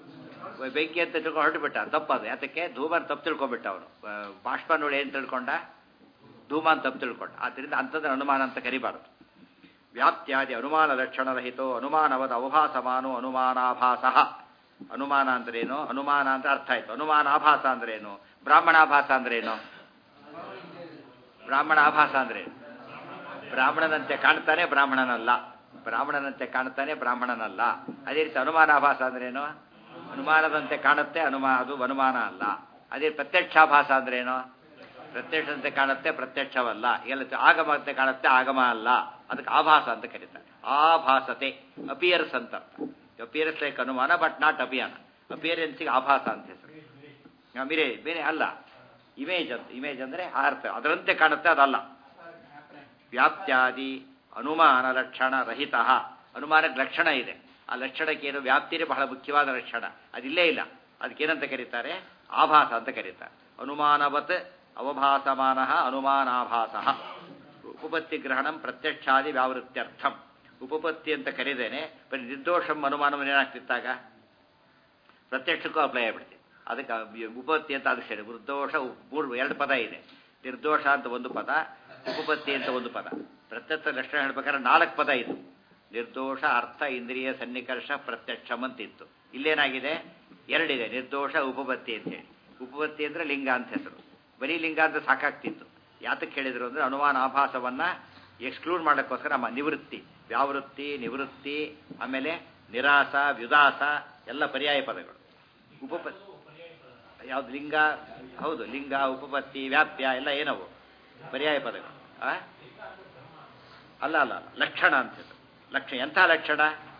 ಬೆಂಕಿ ಅಂತ ತಿಳ್ಕೊಂಡು ಹೊರಟುಬಿಟ್ಟ ತಪ್ಪದು ಯಾತಕ್ಕೆ ಧೂಮನ್ ತಪ್ಪು ತಿಳ್ಕೊಂಡ್ಬಿಟ್ಟ ಅವನು ಬಾಷ್ಪ ನೋಡಿ ಏನು ತಿಳ್ಕೊಂಡ ಧೂಮ ಅಂತ ತಪ್ಪು ತಿಳ್ಕೊಂಡ ಆದ್ದರಿಂದ ಅಂಥದ್ದು ಅನುಮಾನ ಅಂತ ಕರಿಬಾರದು ವ್ಯಾಪ್ತ್ಯಾದಿ ಅನುಮಾನ ಲಕ್ಷಣರಹಿತೋ ಅನುಮಾನವದ ಅವಭಾಸಮಾನೋ ಅನುಮಾನಾಭಾಸ ಅನುಮಾನ ಅಂದ್ರೇನು ಅನುಮಾನ ಅಂತ ಅರ್ಥ ಆಯ್ತು ಅನುಮಾನಾಭಾಸ ಅಂದ್ರೇನು ಬ್ರಾಹ್ಮಣಾಭಾಸ ಅಂದ್ರೇನು ಬ್ರಾಹ್ಮಣ ಆಭಾಸ ಅಂದ್ರೇನು ಬ್ರಾಹ್ಮಣನಂತೆ ಕಾಣ್ತಾನೆ ಬ್ರಾಹ್ಮಣನಲ್ಲ ಬ್ರಾಹ್ಮಣನಂತೆ ಕಾಣ್ತಾನೆ ಬ್ರಾಹ್ಮಣನಲ್ಲ ಅದೇ ರೀತಿ ಅನುಮಾನಾಭಾಸ ಅಂದ್ರೇನು ಅನುಮಾನದಂತೆ ಕಾಣುತ್ತೆ ಅನುಮಾ ಅದು ಅನುಮಾನ ಅಲ್ಲ ಅದೇ ಪ್ರತ್ಯಕ್ಷಾಭಾಸ ಅಂದ್ರೇನು ಪ್ರತ್ಯಕ್ಷದಂತೆ ಕಾಣುತ್ತೆ ಪ್ರತ್ಯಕ್ಷವಲ್ಲ ಎಲ್ಲ ಆಗಮಂತೆ ಕಾಣುತ್ತೆ ಆಗಮ ಅಲ್ಲ ಅದಕ್ಕೆ ಆಭಾಸ ಅಂತ ಕರೀತಾರೆ ಆಭಾಸತೆ ಅಪಿಯರ್ಸ್ ಅಂತ ಅಪಿಯರ್ಸ್ ಲೈಕ್ ಅನುಮಾನ ಬಟ್ ನಾಟ್ ಅಭಿಯಾನ ಅಪಿಯರೆನ್ಸಿಗೆ ಆಭಾಸ ಅಂತ ಹೆಸರು ಮಿರೇ ಬೇರೆ ಅಲ್ಲ ಇಮೇಜ್ ಅಂತ ಇಮೇಜ್ ಅಂದ್ರೆ ಆ ಅರ್ಥ ಅದರಂತೆ ಕಾಣುತ್ತೆ ಅದಲ್ಲ ವ್ಯಾಪ್ತ್ಯಾದಿ ಅನುಮಾನ ಲಕ್ಷಣ ರಹಿತ ಅನುಮಾನಕ್ಕೆ ಲಕ್ಷಣ ಇದೆ ಆ ಲಕ್ಷಣಕ್ಕೆ ಏನು ವ್ಯಾಪ್ತಿನೇ ಬಹಳ ಮುಖ್ಯವಾದ ಲಕ್ಷಣ ಅದಿಲ್ಲೇ ಇಲ್ಲ ಅದಕ್ಕೇನಂತ ಕರೀತಾರೆ ಆಭಾಸ ಅಂತ ಕರೀತಾರೆ ಅನುಮಾನವತ್ ಅವಭಾಸಮಾನ ಅನುಮಾನಾಭಾಸ ಉಪಪತ್ತಿ ಗ್ರಹಣಂ ಪ್ರತ್ಯಕ್ಷಾದಿ ವ್ಯಾವೃತ್ಯರ್ಥಂ ಉಪಪತ್ತಿ ಅಂತ ಕರೀದೇನೆ ಬರೀ ನಿರ್ದೋಷಂ ಅನುಮಾನವನ್ನು ಏನಾಗ್ತಿತ್ತಾಗ ಪ್ರತ್ಯಕ್ಷಕ್ಕೂ ಅಪ್ಲೈ ಆಗ್ಬಿಡ್ತೀವಿ ಅದಕ್ಕೆ ಉಪಪತ್ತಿ ಅಂತ ಅದು ಸರಿ ನಿರ್ದೋಷ ಮೂರು ಎರಡು ಪದ ಇದೆ ನಿರ್ದೋಷ ಅಂತ ಒಂದು ಪದ ಉಪಪತ್ತಿ ಅಂತ ಒಂದು ಪದ ಪ್ರತ್ಯಕ್ಷ ಲಕ್ಷಣ ಹೇಳ್ಬೇಕಾದ್ರೆ ನಾಲ್ಕು ಪದ ಇದು ನಿರ್ದೋಷ ಅರ್ಥ ಇಂದ್ರಿಯ ಸನ್ನಿಕರ್ಷ ಪ್ರತ್ಯಕ್ಷಂ ಅಂತಿತ್ತು ಇಲ್ಲೇನಾಗಿದೆ ಎರಡಿದೆ ನಿರ್ದೋಷ ಉಪಪತ್ತಿ ಅಂತ ಹೇಳಿ ಉಪಪತ್ತಿ ಅಂದ್ರೆ ಲಿಂಗ ಅಂತ ಹೆಸರು ಬರೀ ಲಿಂಗ ಅಂತ ಸಾಕಾಗ್ತಿತ್ತು ಯಾತಕ್ಕೆ ಹೇಳಿದ್ರು ಅಂದ್ರೆ ಅನುಮಾನ ಆಭಾಸವನ್ನ ಎಕ್ಸ್ಕ್ಲೂಡ್ ಮಾಡೋಕ್ಕೋಸ್ಕರ ನಮ್ಮ ನಿವೃತ್ತಿ ವ್ಯಾವೃತ್ತಿ ನಿವೃತ್ತಿ ಆಮೇಲೆ ನಿರಾಸ ವ್ಯುದಾಸ ಎಲ್ಲ ಪರ್ಯಾಯ ಪದಗಳು ಉಪಪತ್ತಿ ಯಾವ್ದು ಲಿಂಗ ಹೌದು ಲಿಂಗ ಉಪಪತ್ತಿ ವ್ಯಾಪ್ಯ ಎಲ್ಲ ಏನವು ಪರ್ಯಾಯ ಪದಗಳು ಆ? ಅಲ್ಲ ಅಲ್ಲ ಅಲ್ಲ ಲಕ್ಷಣ ಅಂತ ಇದು. ಲಕ್ಷಣ ಎಂಥ ಲಕ್ಷಣ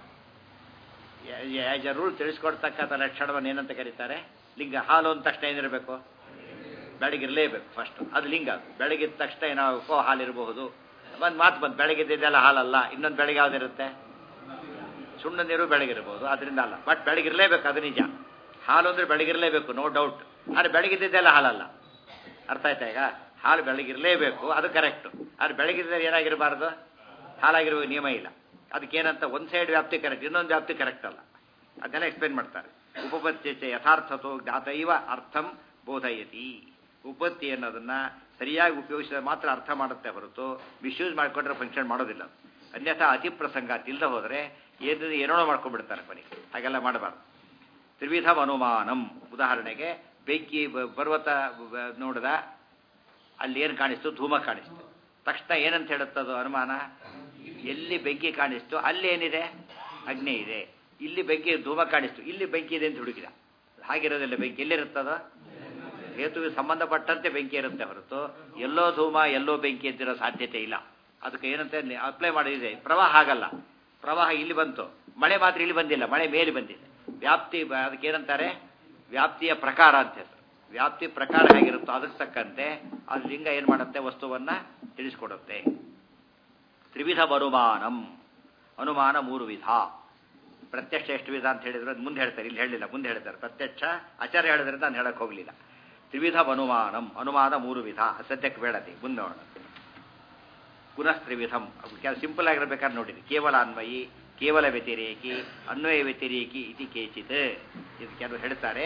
ಆಸ್ ಎ ರೂಲ್ ತಿಳಿಸ್ಕೊಡ್ತಕ್ಕಂಥ ಲಕ್ಷಣವನ್ನು ಏನಂತ ಕರೀತಾರೆ ಲಿಂಗ ಹಾಲು ಅಂದ ತಕ್ಷಣ ಏನಿರಬೇಕು ಬೆಳಗಿರಲೇಬೇಕು ಫಸ್ಟ್ ಅದು ಲಿಂಗ ಅದು ಬೆಳಗಿದ ತಕ್ಷಣ ಏನಾಗಬೇಕು ಹಾಲಿರಬಹುದು ಒಂದು ಮಾತು ಬಂದು ಬೆಳಗಿದ್ದೆಲ್ಲ ಹಾಲಲ್ಲ ಇನ್ನೊಂದು ಬೆಳಗ್ಗೆ ಯಾವ್ದಿರುತ್ತೆ ಸುಣ್ಣ ನೀರು ಬೆಳಗಿರ್ಬೋದು ಅದರಿಂದ ಅಲ್ಲ ಬಟ್ ಬೆಳಗಿರಲೇಬೇಕು ಅದು ನಿಜ ಹಾಲು ಅಂದ್ರೆ ಬೆಳಗಿರಲೇಬೇಕು ನೋ ಡೌಟ್ ಆದರೆ ಬೆಳಗಿದ್ದೆಲ್ಲ ಹಾಲಲ್ಲ ಅರ್ಥ ಆಯ್ತಾ ಈಗ ಹಾಲು ಬೆಳಗಿರಲೇಬೇಕು ಅದು ಕರೆಕ್ಟ್ ಆದರೆ ಬೆಳಗಿದ್ದರೆ ಏನಾಗಿರಬಾರ್ದು ಹಾಲಾಗಿರುವ ನಿಯಮ ಇಲ್ಲ ಅದಕ್ಕೇನಂತ ಒಂದು ಸೈಡ್ ವ್ಯಾಪ್ತಿ ಕರೆಕ್ಟ್ ಇನ್ನೊಂದು ವ್ಯಾಪ್ತಿ ಕರೆಕ್ಟ್ ಅಲ್ಲ ಅದನ್ನೆಲ್ಲ ಎಕ್ಸ್ಪ್ಲೇನ್ ಮಾಡ್ತಾರೆ ಉಪಪತ್ತಿ ಯಥಾರ್ಥತೋ ಜ್ಞಾತೈವ ಅರ್ಥಂ ಬೋಧಯತಿ ಉಪಪತ್ತಿ ಅನ್ನೋದನ್ನ ಸರಿಯಾಗಿ ಉಪಯೋಗಿಸಿದ್ರೆ ಮಾತ್ರ ಅರ್ಥ ಮಾಡುತ್ತೆ ಹೊರತು ಮಿಸ್ಯೂಸ್ ಮಾಡಿಕೊಂಡ್ರೆ ಫಂಕ್ಷನ್ ಮಾಡೋದಿಲ್ಲ ಅನ್ಯಥಾ ಅತಿ ಪ್ರಸಂಗ ತಿಲ್ದ ಹೋದರೆ ಏನು ಏನೋ ಮಾಡ್ಕೊಂಡ್ಬಿಡ್ತಾರೆ ಕೊನೆಗೆ ಹಾಗೆಲ್ಲ ಮಾಡಬಾರ್ದು ತ್ರಿವಿಧಂ ಅನುಮಾನಂ ಉದಾಹರಣೆಗೆ ಬೆಂಕಿ ಬ- ಪರ್ವತ ಬ- ನೋಡಿದ ಅಲ್ಲಿ ಏನು ಕಾಣಿಸ್ತು ಧೂಮ ಕಾಣಿಸ್ತು ತಕ್ಷಣ ಏನಂತ ಹೇಳುತ್ತದು ಅನುಮಾನ ಎಲ್ಲಿ ಬೆಂಕಿ ಕಾಣಿಸ್ತು ಅಲ್ಲಿ ಏನಿದೆ ಅಗ್ನಿ ಇದೆ ಇಲ್ಲಿ ಬೆಂಕಿ ಧೂಮ ಕಾಣಿಸ್ತು ಇಲ್ಲಿ ಬೆಂಕಿ ಇದೆ ಅಂತ ಹುಡುಕಿದ ಹಾಗಿರೋದಿಲ್ಲ ಬೆಂಕಿ ಎಲ್ಲಿರುತ್ತದ ಹೇತುವಿಗೆ ಸಂಬಂಧಪಟ್ಟಂತೆ ಬೆಂಕಿ ಇರುತ್ತೆ ಹೊರತು ಎಲ್ಲೋ ಧೂಮ ಎಲ್ಲೋ ಬೆಂಕಿ ಅಂತಿರೋ ಸಾಧ್ಯತೆ ಇಲ್ಲ ಅದಕ್ಕೆ ಏನಂತ ಅಪ್ಲೈ ಮಾಡಿದೆ ಪ್ರವಾಹ ಆಗಲ್ಲ ಪ್ರವಾಹ ಇಲ್ಲಿ ಬಂತು ಮಳೆ ಮಾತ್ರ ಇಲ್ಲಿ ಬಂದಿಲ್ಲ ಮಳೆ ಮೇಲೆ ಬಂದಿದೆ ವ್ಯಾಪ್ತಿ ಬ- ಅದಕ್ಕೆ ಏನಂತಾರೆ ವ್ಯಾಪ್ತಿಯ ಪ್ರಕಾರ ಅಂತ ಹೆಸರು ವ್ಯಾಪ್ತಿ ಪ್ರಕಾರ ಹೇಗಿರುತ್ತೋ ಅದಕ್ಕೆ ತಕ್ಕಂತೆ ಅದು ಲಿಂಗ ಏನು ಮಾಡುತ್ತೆ ವಸ್ತುವನ್ನ ತಿಳಿಸ್ಕೊಡುತ್ತೆ ತ್ರಿವಿಧ ಅನುಮಾನಂ ಅನುಮಾನ ಮೂರು ವಿಧ ಪ್ರತ್ಯಕ್ಷ ಎಷ್ಟು ವಿಧ ಅಂತ ಹೇಳಿದ್ರು ಅದು ಮುಂದೆ ಹೇಳ್ತಾರೆ ಇಲ್ಲಿ ಹೇಳಿಲ್ಲ ಮುಂದೆ ಹೇಳ್ತಾರೆ ಪ್ರತ್ಯಕ್ಷ ಆಚಾರ್ಯ ಹೇಳಿದ್ರೆ ನಾನು ಹೇಳಕ್ ಹೋಗ್ಲಿಲ್ಲ ತ್ರಿವಿಧ ಅನುಮಾನಂ ಅನುಮಾನ ಮೂರು ವಿಧ ಸದ್ಯಕ್ಕೆ ಬೇಡತಿ ಮುಂದೆ ನೋಡೋಣ ಪುನಃ ತ್ರಿವಿಧಂ ಕೆಲವು ಸಿಂಪಲ್ ಆಗಿರ್ಬೇಕಾದ್ರೆ ನೋಡಿರಿ ಕೇವಲ ಅನ್ವಯಿ ಕೇವಲ ವ್ಯತಿರೇಕಿ ಅನ್ವಯ ವ್ಯತಿರೇಕಿ ಇತಿ ಕೇಚಿತ್ ಇದು ಕೆಲವು ಹೇಳ್ತಾರೆ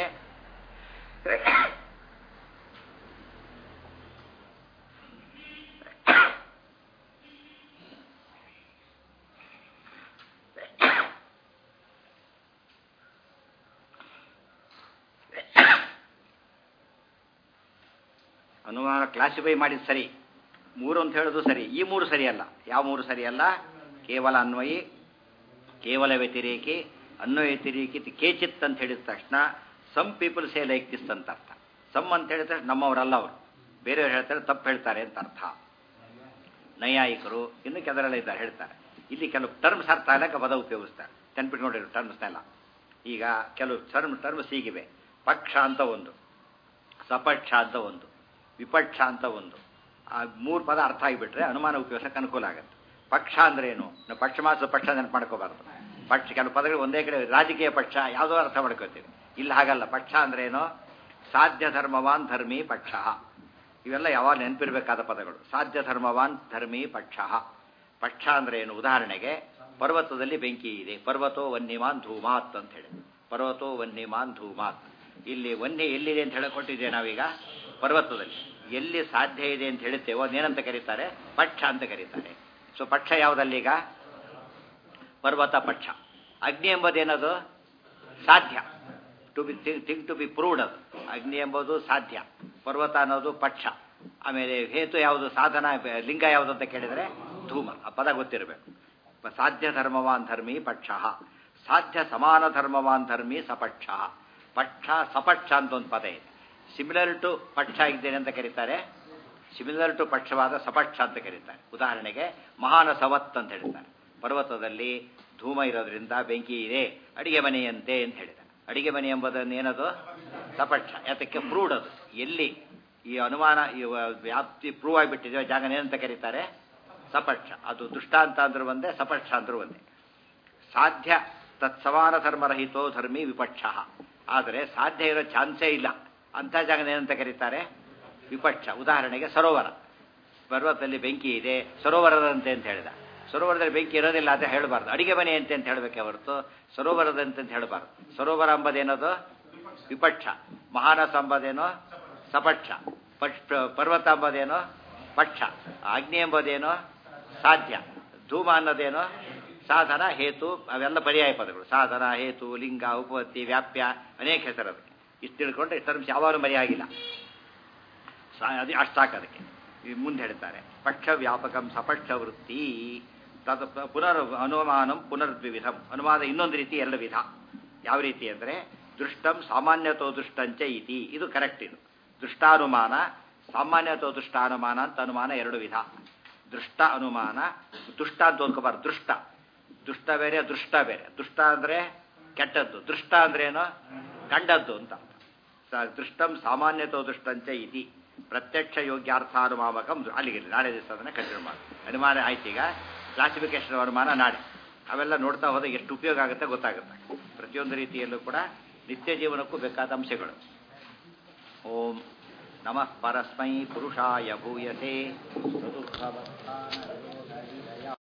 ಅನುಮಾನ ಕ್ಲಾಸಿಫೈ ಮಾಡಿದ ಸರಿ ಮೂರು ಅಂತ ಹೇಳೋದು ಸರಿ ಈ ಮೂರು ಸರಿಯಲ್ಲ ಯಾವ ಮೂರು ಸರಿಯಲ್ಲ ಕೇವಲ ಅನ್ವಯಿ ಕೇವಲ ವ್ಯತಿರೇಕಿ ಅನ್ವಯ ವ್ಯತಿರೇಕಿ ಇತಿ ಕೇಚಿತ್ ಅಂತ ಹೇಳಿದ ತಕ್ಷಣ some people say like this ಅಂತ ಅರ್ಥ ಸಮ್ ಅಂತ ಹೇಳಿದ್ರೆ ನಮ್ಮವರಲ್ಲ ಅವರು ಬೇರೆಯವ್ರು ಹೇಳ್ತಾರೆ ತಪ್ಪು ಹೇಳ್ತಾರೆ ಅಂತ ಅರ್ಥ ನೈಯಾಯಿಕರು ಇನ್ನು ಕೆಲವರೆಲ್ಲ ಇದ್ದಾರೆ ಹೇಳ್ತಾರೆ ಇಲ್ಲಿ ಕೆಲವು ಟರ್ಮ್ಸ್ ಅರ್ಥ ಆಗಕ್ಕೆ ಪದ ಉಪಯೋಗಿಸ್ತಾರೆ ನೆನ್ಪಿಟ್ಕೊಂಡಿರೋ ಟರ್ಮ್ಸ್ನೆಲ್ಲ ಈಗ ಕೆಲವು ಟರ್ಮ್ ಟರ್ಮ್ಸ್ ಹೀಗಿವೆ ಪಕ್ಷ ಅಂತ ಒಂದು ಸಪಕ್ಷ ಅಂತ ಒಂದು ವಿಪಕ್ಷ ಅಂತ ಒಂದು ಆ ಮೂರು ಪದ ಅರ್ಥ ಆಗಿಬಿಟ್ರೆ ಅನುಮಾನ ಉಪಯೋಗಿಸಕ್ಕೆ ಅನುಕೂಲ ಆಗುತ್ತೆ ಪಕ್ಷ ಅಂದ್ರೆ ಏನು ನಾವು ಪಕ್ಷ ಮಾತ್ರ ಪಕ್ಷ ನೆನಪು ಮಾಡ್ಕೋಬಾರ್ದು ಪಕ್ಷ ಕೆಲವು ಪದಗಳು ಒಂದೇ ಕಡೆ ರಾಜಕೀಯ ಪಕ್ಷ ಯಾವುದೋ ಅರ್ಥ ಮಾಡ್ಕೋತೀವಿ ಇಲ್ಲಿ ಹಾಗಲ್ಲ ಪಕ್ಷ ಅಂದ್ರೆ ಏನು ಸಾಧ್ಯ ಧರ್ಮವಾನ್ ಧರ್ಮಿ ಪಕ್ಷ ಇವೆಲ್ಲ ಯಾವಾಗ ನೆನಪಿರ್ಬೇಕಾದ ಪದಗಳು ಸಾಧ್ಯ ಧರ್ಮವಾನ್ ಧರ್ಮಿ ಪಕ್ಷ ಪಕ್ಷ ಅಂದ್ರೆ ಏನು ಉದಾಹರಣೆಗೆ ಪರ್ವತದಲ್ಲಿ ಬೆಂಕಿ ಇದೆ ಪರ್ವತೋ ವನ್ಯವಾನ್ ಧೂಮಾತ್ ಅಂತ ಹೇಳಿ ಪರ್ವತೋ ವನ್ನಿ ಮಾನ್ ಧೂಮಾತ್ ಇಲ್ಲಿ ವನ್ನಿ ಎಲ್ಲಿದೆ ಅಂತ ಹೇಳಿಕೊಟ್ಟಿದ್ದೇವೆ ನಾವೀಗ ಪರ್ವತದಲ್ಲಿ ಎಲ್ಲಿ ಸಾಧ್ಯ ಇದೆ ಅಂತ ಹೇಳುತ್ತೇವೋ ಅದೇನಂತ ಕರೀತಾರೆ ಪಕ್ಷ ಅಂತ ಕರೀತಾರೆ ಸೊ ಪಕ್ಷ ಯಾವುದಲ್ಲೀಗ ಪರ್ವತ ಪಕ್ಷ ಅಗ್ನಿ ಎಂಬುದೇನದು ಸಾಧ್ಯ to be thing to be proved ಅದು ಅಗ್ನಿ ಎಂಬುದು ಸಾಧ್ಯ ಪರ್ವತ ಅನ್ನೋದು ಪಕ್ಷ ಆಮೇಲೆ ಹೇತು ಯಾವುದು ಸಾಧನ ಲಿಂಗ ಯಾವುದು ಅಂತ ಕೇಳಿದರೆ ಧೂಮ ಆ ಪದ ಗೊತ್ತಿರಬೇಕು ಸಾಧ್ಯ ಧರ್ಮವಾನ್ ಧರ್ಮಿ ಪಕ್ಷ ಸಾಧ್ಯ ಸಮಾನ ಧರ್ಮವಾನ್ ಧರ್ಮಿ ಸಪಕ್ಷ ಪಕ್ಷ ಸಪಕ್ಷ ಅಂತ ಒಂದು ಪದ ಇದೆ ಸಿಮಿಲರ್ ಟು ಪಕ್ಷ ಇದ್ದೇನೆ ಅಂತ ಕರೀತಾರೆ ಸಿಮಿಲರ್ ಟು ಪಕ್ಷವಾದ ಸಪಕ್ಷ ಅಂತ ಕರೀತಾರೆ ಉದಾಹರಣೆಗೆ ಮಹಾನ ಸವತ್ ಅಂತ ಹೇಳ್ತಾರೆ ಪರ್ವತದಲ್ಲಿ ಧೂಮ ಇರೋದ್ರಿಂದ ಬೆಂಕಿ ಇದೆ ಅಡಿಗೆ ಮನೆಯಂತೆ ಅಂತ ಹೇಳಿದ ಅಡಿಗೆ ಮನೆ ಎಂಬುದನ್ನು ಏನದು ಸಪಕ್ಷ ಯಾತಕ್ಕೆ ಪ್ರೂವ್ಡ್ ಅದು ಎಲ್ಲಿ ಈ ಅನುಮಾನ ಈ ವ್ಯಾಪ್ತಿ ಪ್ರೂವ್ ಆಗಿಬಿಟ್ಟಿದೆ ಜಾಗ ಏನಂತ ಕರೀತಾರೆ ಸಪಕ್ಷ ಅದು ದುಷ್ಟಾಂತ ಅಂದ್ರೂ ಒಂದೇ ಸಪಕ್ಷ ಅಂದ್ರೂ ಒಂದೇ ಸಾಧ್ಯ ತತ್ಸಮಾನ ಧರ್ಮರಹಿತೋ ಧರ್ಮಿ ವಿಪಕ್ಷ ಆದರೆ ಸಾಧ್ಯ ಇರೋ ಚಾನ್ಸೇ ಇಲ್ಲ ಅಂಥ ಜಾಗನ ಏನಂತ ಕರೀತಾರೆ ವಿಪಕ್ಷ ಉದಾಹರಣೆಗೆ ಸರೋವರ ಪರ್ವತದಲ್ಲಿ ಬೆಂಕಿ ಇದೆ ಸರೋವರದಂತೆ ಅಂತ ಹೇಳಿದ ಸರೋವರದಲ್ಲಿ ಬೆಂಕಿ ಇರೋದಿಲ್ಲ ಅಂತ ಹೇಳಬಾರ್ದು ಅಡಿಗೆ ಮನೆ ಅಂತೆ ಅಂತ ಹೇಳಬೇಕೆ ಹೊರತು ಸರೋವರದಂತೆ ಅಂತ ಹೇಳಬಾರ್ದು ಸರೋವರ ಎಂಬುದೇನದು ವಿಪಕ್ಷ ಮಹಾನಸ ಎಂಬುದೇನೋ ಸಪಕ್ಷ ಪಕ್ಷ ಪರ್ವತ ಎಂಬುದೇನೋ ಪಕ್ಷ ಅಗ್ನಿ ಎಂಬುದೇನೋ ಸಾಧ್ಯ ಧೂಮ ಅನ್ನೋದೇನೋ ಸಾಧನ ಹೇತು ಅವೆಲ್ಲ ಪರ್ಯಾಯ ಪದಗಳು ಸಾಧನ ಹೇತು ಲಿಂಗ ಉಪಪತ್ತಿ ವ್ಯಾಪ್ಯ ಅನೇಕ ಹೆಸರದು ಇಷ್ಟು ತಿಳ್ಕೊಂಡ್ರೆ ಟರ್ಮ್ಸ್ ಯಾವಾಗಲೂ ಮರೆಯಾಗಿಲ್ಲ ಅದು ಅಷ್ಟಾಕ ಅದಕ್ಕೆ ಮುಂದೆ ಹೇಳ್ತಾರೆ ಪಕ್ಷ ವ್ಯಾಪಕಂ ಸಪಕ್ಷ ವೃತ್ತಿ ತದ ಪುನರ್ ಅನುಮಾನಂ ಪುನರ್ದ್ವಿವಿಧಂ ಅನುಮಾನ ಇನ್ನೊಂದು ರೀತಿ ಎರಡು ವಿಧ ಯಾವ ರೀತಿ ಅಂದರೆ ದೃಷ್ಟಂ ಸಾಮಾನ್ಯತೋ ದೃಷ್ಟಂಚ ಇತಿ ಇದು ಕರೆಕ್ಟ್ ಇದು ದೃಷ್ಟಾನುಮಾನ ಸಾಮಾನ್ಯತೋ ದೃಷ್ಟಾನುಮಾನ ಅಂತ ಅನುಮಾನ ಎರಡು ವಿಧ ದೃಷ್ಟ ಅನುಮಾನ ದುಷ್ಟ ಅಂತ ಓದ್ಕೋಬಾರ್ದು ದೃಷ್ಟ ದುಷ್ಟ ಬೇರೆ ದೃಷ್ಟ ಬೇರೆ ದುಷ್ಟ ಅಂದರೆ ಕೆಟ್ಟದ್ದು ದೃಷ್ಟ ಅಂದ್ರೇನು ಕಂಡದ್ದು ಅಂತ ದೃಷ್ಟಂ ಸಾಮಾನ್ಯತೋ ದೃಷ್ಟಂಚ ಇತಿ ಪ್ರತ್ಯಕ್ಷ ಯೋಗ್ಯಾರ್ಥಾನುಮಾಮಕಂ ಅಲ್ಲಿಗೆ ನಾಳೆ ದಿವಸ ಅದನ್ನು ಕಂಟಿನ್ಯೂ ಮಾಡಿ ಅನುಮಾನ ಆಯ್ತು ಈಗ ಕ್ಲಾಸಿಫಿಕೇಶನ್ ಅನುಮಾನ ನಾಳೆ ಅವೆಲ್ಲ ನೋಡ್ತಾ ಹೋದಾಗ ಎಷ್ಟು ಉಪಯೋಗ ಆಗುತ್ತೆ ಗೊತ್ತಾಗುತ್ತೆ ಪ್ರತಿಯೊಂದು ರೀತಿಯಲ್ಲೂ ಕೂಡ ನಿತ್ಯ ಜೀವನಕ್ಕೂ ಬೇಕಾದ ಅಂಶಗಳು ಓಂ ನಮಃ ಪರಸ್ಮೈ ಪುರುಷಾಯ ಭೂಯತೆ